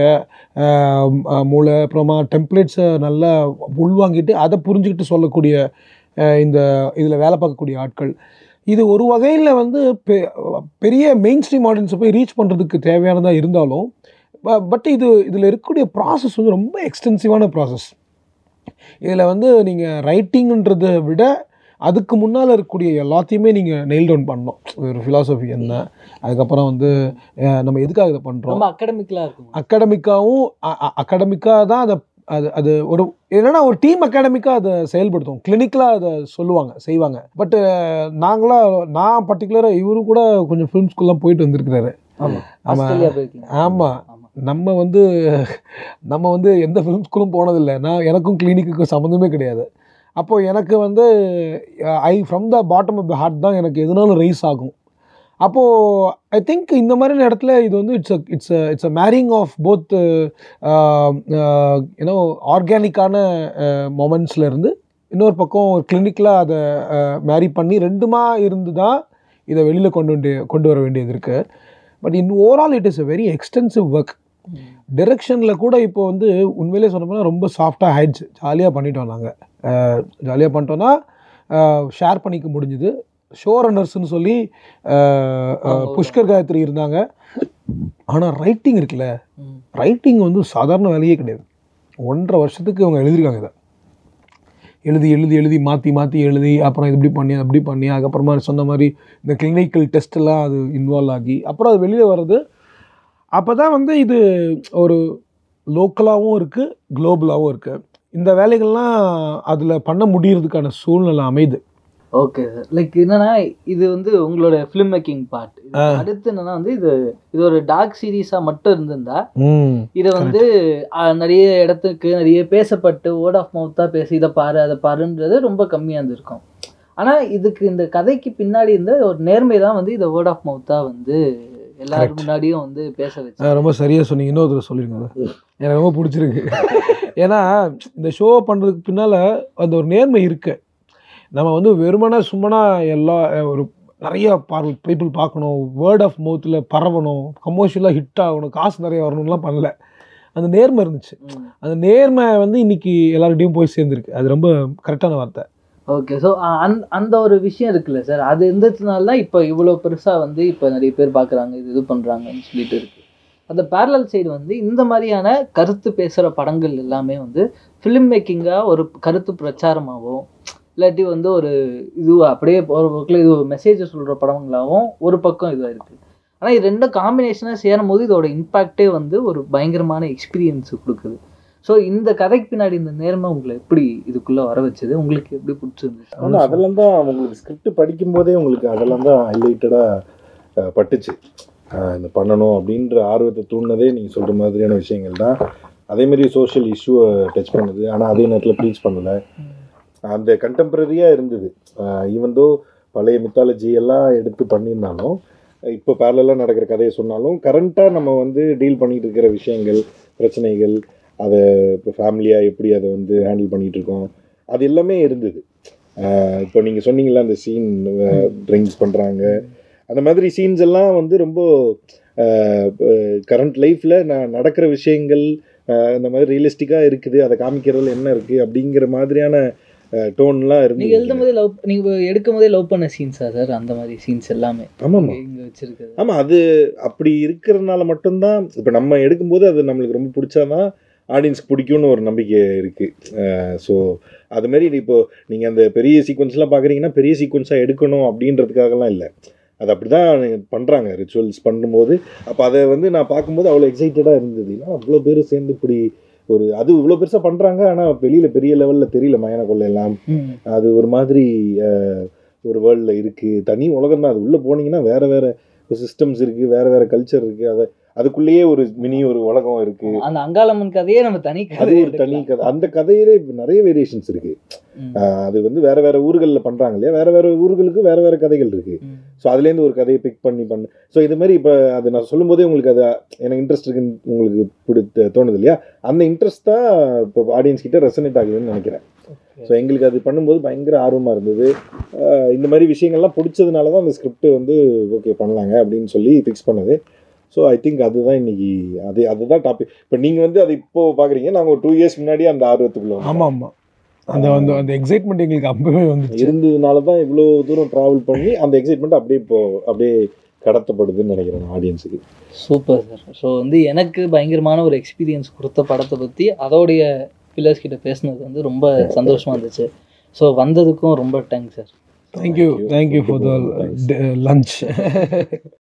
மூளை அப்புறமா டெம்ப்ளேட்ஸை நல்லா உள்வாங்கிட்டு அதை புரிஞ்சுக்கிட்டு சொல்லக்கூடிய அஹ் இந்த இதில் வேலை பார்க்கக்கூடிய ஆட்கள் இது ஒரு வகையில் வந்து பெ- பெரிய மெயின் ஸ்ட்ரீம் ஆடியன்ஸை போய் ரீச் பண்ணுறதுக்கு தேவையானதாக இருந்தாலும் பட் இது இதில் இருக்கக்கூடிய ப்ராசஸ் வந்து ரொம்ப எக்ஸ்டென்சிவான ப்ராசஸ் இதில் வந்து நீங்கள் ரைட்டிங்ன்றதை விட அதுக்கு முன்னால் இருக்கக்கூடிய எல்லாத்தையுமே நீங்கள் நெயில் டவுன் பண்ணணும் ஒரு ஃபிலாசபி என்ன அதுக்கப்புறம் வந்து அஹ், நம்ம எதுக்காக இதை பண்ணுறோம் ரொம்ப அகடமிக்கலாக இருக்கும் அகாடமிக்காவும் அகாடமிக்காக தான் அதை அது அது ஒரு என்னன்னா ஒரு டீம் அகாடமிக்காக அதை செயல்படுத்தும் கிளினிக்கலாக அதை சொல்லுவாங்க செய்வாங்க பட்டு நாங்களாம் நான் பர்டிகுலராக இவரும் கூட கொஞ்சம் ஃபிலிம் ஸ்கூல்லாம் போயிட்டு வந்திருக்கிறாரு ஆமாம் ஆமா. ஆஸ்திரேலியா போயிருக்கீங்க ஆமாம் ஆமாம் நம்ம வந்து நம்ம வந்து எந்த ஃபிலிம் ஸ்கூலும் போனதில்லை நான் எனக்கும் கிளினிக்குக்கும் சம்மந்தமே கிடையாது அப்போது எனக்கு வந்து I from the bottom of the heart தான் எனக்கு எதுனாலும் ரைஸ் ஆகும் அப்போது ஐ திங்க் இந்த மாதிரி இடத்துல இது வந்து it's it's it's a marrying of both you know ஆர்கானிக்கான மொமெண்ட்ஸில் இருந்து இன்னொரு பக்கம் ஒரு கிளினிக்கில் அதை மேரி பண்ணி ரெண்டுமா இருந்து தான் இதை வெளியில் கொண்டு வந்து கொண்டு வர வேண்டியது இருக்குது but in overall it is a very extensive work டிரெக்ஷனில் கூட இப்போ வந்து உண்மையிலே சொன்னோம்னா ரொம்ப சாஃப்டாக ஆயிடுச்சு ஜாலியாக பண்ணிட்டோம் நாங்கள் ஜாலியாக பண்ணிட்டோன்னா ஷேர் பண்ணிக்க முடிஞ்சுது ஷோ ரன்னர்ஸ்னு சொல்லி அஹ், அஹ், ஆமா. புஷ்கர் காயத்ரி இருந்தாங்க ஆனால் ரைட்டிங் இருக்குல்ல ம். ரைட்டிங் வந்து சாதாரண வேலையே கிடையாது ஒன்றரை வருஷத்துக்கு அவங்க எழுதியிருக்காங்க இதை எழுதி எழுதி எழுதி மாற்றி மாற்றி எழுதி அப்புறம் இது இப்படி பண்ணி அப்படி பண்ணி அதுக்கப்புறமா சொன்ன மாதிரி இந்த கிளினிக்கல் டெஸ்ட்டெல்லாம் அது இன்வால்வ் ஆகி அப்புறம் அது வெளியில் வர்றது அப்போ தான் வந்து இது ஒரு லோக்கலாகவும் இருக்குது குளோபலாகவும் இருக்குது இந்த வேலைகள்லாம் அதில் பண்ண முடியறதுக்கான சூழ்நிலை அமையுது ஓகே சார் லைக் என்னன்னா இது வந்து உங்களோட ஃபிலிம் மேக்கிங் பார்ட் அடுத்து என்னன்னா வந்து இது இது ஒரு டார்க் சீரீஸா மட்டும் இருந்திருந்தா ம் இதை வந்து அஹ், நிறைய இடத்துக்கு நிறைய பேசப்பட்டு வேர்ட் ஆஃப் மவுத்தா பேசி இதை பாரு அதை பாருன்றது ரொம்ப கம்மியா இருந்திருக்கும் ஆனா இதுக்கு இந்த கதைக்கு பின்னாடி இருந்த ஒரு நேர்மை தான் வந்து இதை வேர்ட் ஆஃப் மவுத்தா வந்து எல்லாரும் Correct. முன்னாடியும் வந்து பேச வச்சு ஆ, ரொம்ப சரியாக சொன்னீங்க இன்னொருத்தர் சொல்லிருங்க அதை. எனக்கு ரொம்ப பிடிச்சிருக்கு ஏன்னா இந்த ஷோ பண்ணுறதுக்கு பின்னால் அந்த ஒரு நேர்மை இருக்கு நம்ம வந்து வெறுமனே சும்மனா எல்லா அஹ், ஒரு நிறைய பார் பீப்புள் பார்க்கணும் வேர்ட் ஆஃப் மவுத்தில் பரவணும் கமர்ஷியலாக ஹிட் ஆகணும் காசு நிறைய வரணும்லாம் பண்ணல அந்த நேர்மை இருந்துச்சு ம். அந்த நேர்மை வந்து இன்னைக்கு எல்லார்கிட்டையும் போய் சேர்ந்துருக்கு அது ரொம்ப கரெக்டான வார்த்தை ஓகே ஸோ அந் அந்த ஒரு விஷயம் இருக்குல்ல சார் அது இருந்ததுனால தான் இப்போ இவ்வளோ பெருசாக வந்து இப்போ நிறைய பேர் பார்க்குறாங்க இது இது பண்ணுறாங்கன்னு சொல்லிட்டு இருக்கு அந்த பேரலல் சைடு வந்து இந்த மாதிரியான கருத்து பேசுகிற படங்கள் எல்லாமே வந்து ஃபிலிம் மேக்கிங்காக ஒரு கருத்து பிரச்சாரமாகவும் இல்லாட்டி வந்து ஒரு இது அப்படியே ஒரு பக்கம் இது மெசேஜ் சொல்கிற படங்களாகவும் ஒரு பக்கம் இதுவாக இருக்குது ஆனால் இது ரெண்டும் காம்பினேஷனாக சேரும் போது இதோட இம்பேக்டே வந்து ஒரு பயங்கரமான எக்ஸ்பீரியன்ஸ் கொடுக்குது ஸோ இந்த கதைக்கு பின்னாடி இந்த நேர்மை உங்களை எப்படி இதுக்குள்ளே வர வச்சது உங்களுக்கு எப்படி பிடிச்சிருந்துச்சு ஆனால் அதெல்லாம் தான் உங்களுக்கு ஸ்கிரிப்ட் படிக்கும் போதே உங்களுக்கு அதெல்லாம் தான் ஹைலைட்டடாக பட்டுச்சு அஹ் இந்த பண்ணணும் அப்படின்ற ஆர்வத்தை தூண்டினதே நீங்கள் சொல்கிற மாதிரியான விஷயங்கள் தான் அதேமாரி சோஷியல் இஷ்யூவை டச் பண்ணுது ஆனால் அதே நேரத்தில் ப்ளீச் பண்ணலை அந்த கண்டெம்பரரியாக இருந்தது ஈவன் தோ பழைய மித்தாலஜி எல்லாம் எடுத்து பண்ணியிருந்தாலும் இப்போ பேரலாக நடக்கிற கதையை சொன்னாலும் கரண்ட்டாக நம்ம வந்து டீல் பண்ணிட்டு இருக்கிற விஷயங்கள் பிரச்சனைகள் அதை இப்போ ஃபேமிலியாக எப்படி அதை வந்து ஹேண்டில் பண்ணிட்டு இருக்கோம் அது எல்லாமே இருந்தது ஆஹ் இப்போ நீங்கள் சொன்னீங்கல்ல அந்த சீன் ட்ரிங்க்ஸ் பண்ணுறாங்க அந்த மாதிரி சீன்ஸ் எல்லாம் வந்து ரொம்ப கரண்ட் லைஃப்பில் நான் நடக்கிற விஷயங்கள் ஆஹ் இந்த மாதிரி ரியலிஸ்டிக்காக இருக்குது அதை காமிக்கிறதுல என்ன இருக்குது அப்படிங்கிற மாதிரியான டோன்லாம் நீங்க எழுதும் இருந்து போதே லவ் நீங்க எடுக்கும் போதே லவ் பண்ண சீன்ஸா சார் அந்த மாதிரி சீன்ஸ் எல்லாமே ஆமாம் இங்க வச்சிருக்குது ஆமாம் அது அப்படி இருக்கிறதுனால மட்டும்தான் இப்போ நம்ம எடுக்கும்போது அது நம்மளுக்கு ரொம்ப பிடிச்சாதான் ஆடியன்ஸ்க்கு பிடிக்கும்னு ஒரு நம்பிக்கை இருக்குது ஸோ அதுமாரி இப்போ நீங்கள் அந்த பெரிய சீக்வன்ஸ்லாம் பார்க்குறீங்கன்னா பெரிய சீக்வன்ஸாக எடுக்கணும் அப்படின்றதுக்காகலாம் இல்லை அது அப்படி தான் பண்ணுறாங்க ரிச்சுவல்ஸ் பண்ணும்போது அப்போ அதை வந்து நான் பார்க்கும்போது அவ்வளோ எக்ஸைட்டடாக இருந்தது ஏன்னா அவ்வளோ பேர் சேர்ந்து இப்படி ஒரு அது இவ்வளோ பெருசாக பண்ணுறாங்க ஆனால் வெளியில் பெரிய லெவலில் தெரியல மயான கொள்ளை எல்லாம் ம். அது ஒரு மாதிரி அஹ், ஒரு வேர்ல்டில் இருக்குது தனி உலகம் தான் அது உள்ளே போனீங்கன்னா வேறு வேறு சிஸ்டம்ஸ் இருக்குது வேறு வேறு கல்ச்சர் இருக்குது அதை அதுக்குள்ளேயே ஒரு மினி ஒரு உலகம் இருக்குது அந்த அங்காளம்மன் கதையே நம்ம தனி அது கதை ஒரு தனி கதை அந்த கதையிலே இப்ப நிறைய வேரியேஷன்ஸ் இருக்குது அது வந்து வேறு வேறு ஊர்களில் பண்ணுறாங்க இல்லையா வேறு வேறு ஊர்களுக்கு வேறு வேறு கதைகள் இருக்குது ஸோ அதுலேருந்து ஒரு கதையை பிக் பண்ணி பண்ணு ஸோ இது மாதிரி இப்போ அது நான் சொல்லும்போதே உங்களுக்கு அது எனக்கு இன்ட்ரெஸ்ட் இருக்குன்னு உங்களுக்கு பிடித்த தோணுது இல்லையா அந்த இன்ட்ரெஸ்ட் தான் இப்போ ஆடியன்ஸ் கிட்ட ரெசனேட் ஆகுதுன்னு நினைக்கிறேன் ஸோ எங்களுக்கு அது பண்ணும்போது பயங்கர ஆர்வமாக இருந்தது ஆஹ் இந்த மாதிரி விஷயங்கள்லாம் பிடிச்சதுனால தான் அந்த ஸ்கிரிப்ட் வந்து ஓகே பண்ணலாங்க அப்படின்னு சொல்லி ஃபிக்ஸ் பண்ணது ஸோ ஐ திங்க் அதுதான் இன்னைக்கு அது அதுதான் டாபிக் இப்போ நீங்கள் வந்து அதை இப்போ பார்க்குறீங்க நாங்கள் ஒரு டூ இயர்ஸ் முன்னாடியே அந்த ஆர்வத்துக்குள்ள வந்தோம். ஆமாம் ஆமாம் அந்த அந்த அந்த எக்ஸைட்மெண்ட் எங்களுக்கு அப்பவே வந்துச்சு இருந்ததுனால தான் இவ்வளோ தூரம் ட்ராவல் பண்ணி அந்த எக்ஸைட்மெண்ட் அப்படியே இப்போ அப்படியே கடத்தப்படுதுன்னு நினைக்கிறேன் ஆடியன்ஸுக்கு சூப்பர் சார் ஸோ வந்து எனக்கு பயங்கரமான ஒரு எக்ஸ்பீரியன்ஸ் கொடுத்த படத்தை பற்றி அதோடைய பில்லர்ஸ் கிட்ட பேசுனது வந்து ரொம்ப சந்தோஷமா இருந்துச்சு ஸோ வந்ததுக்கும் ரொம்ப thanks sir thank you thank you for the Thanks. Lunch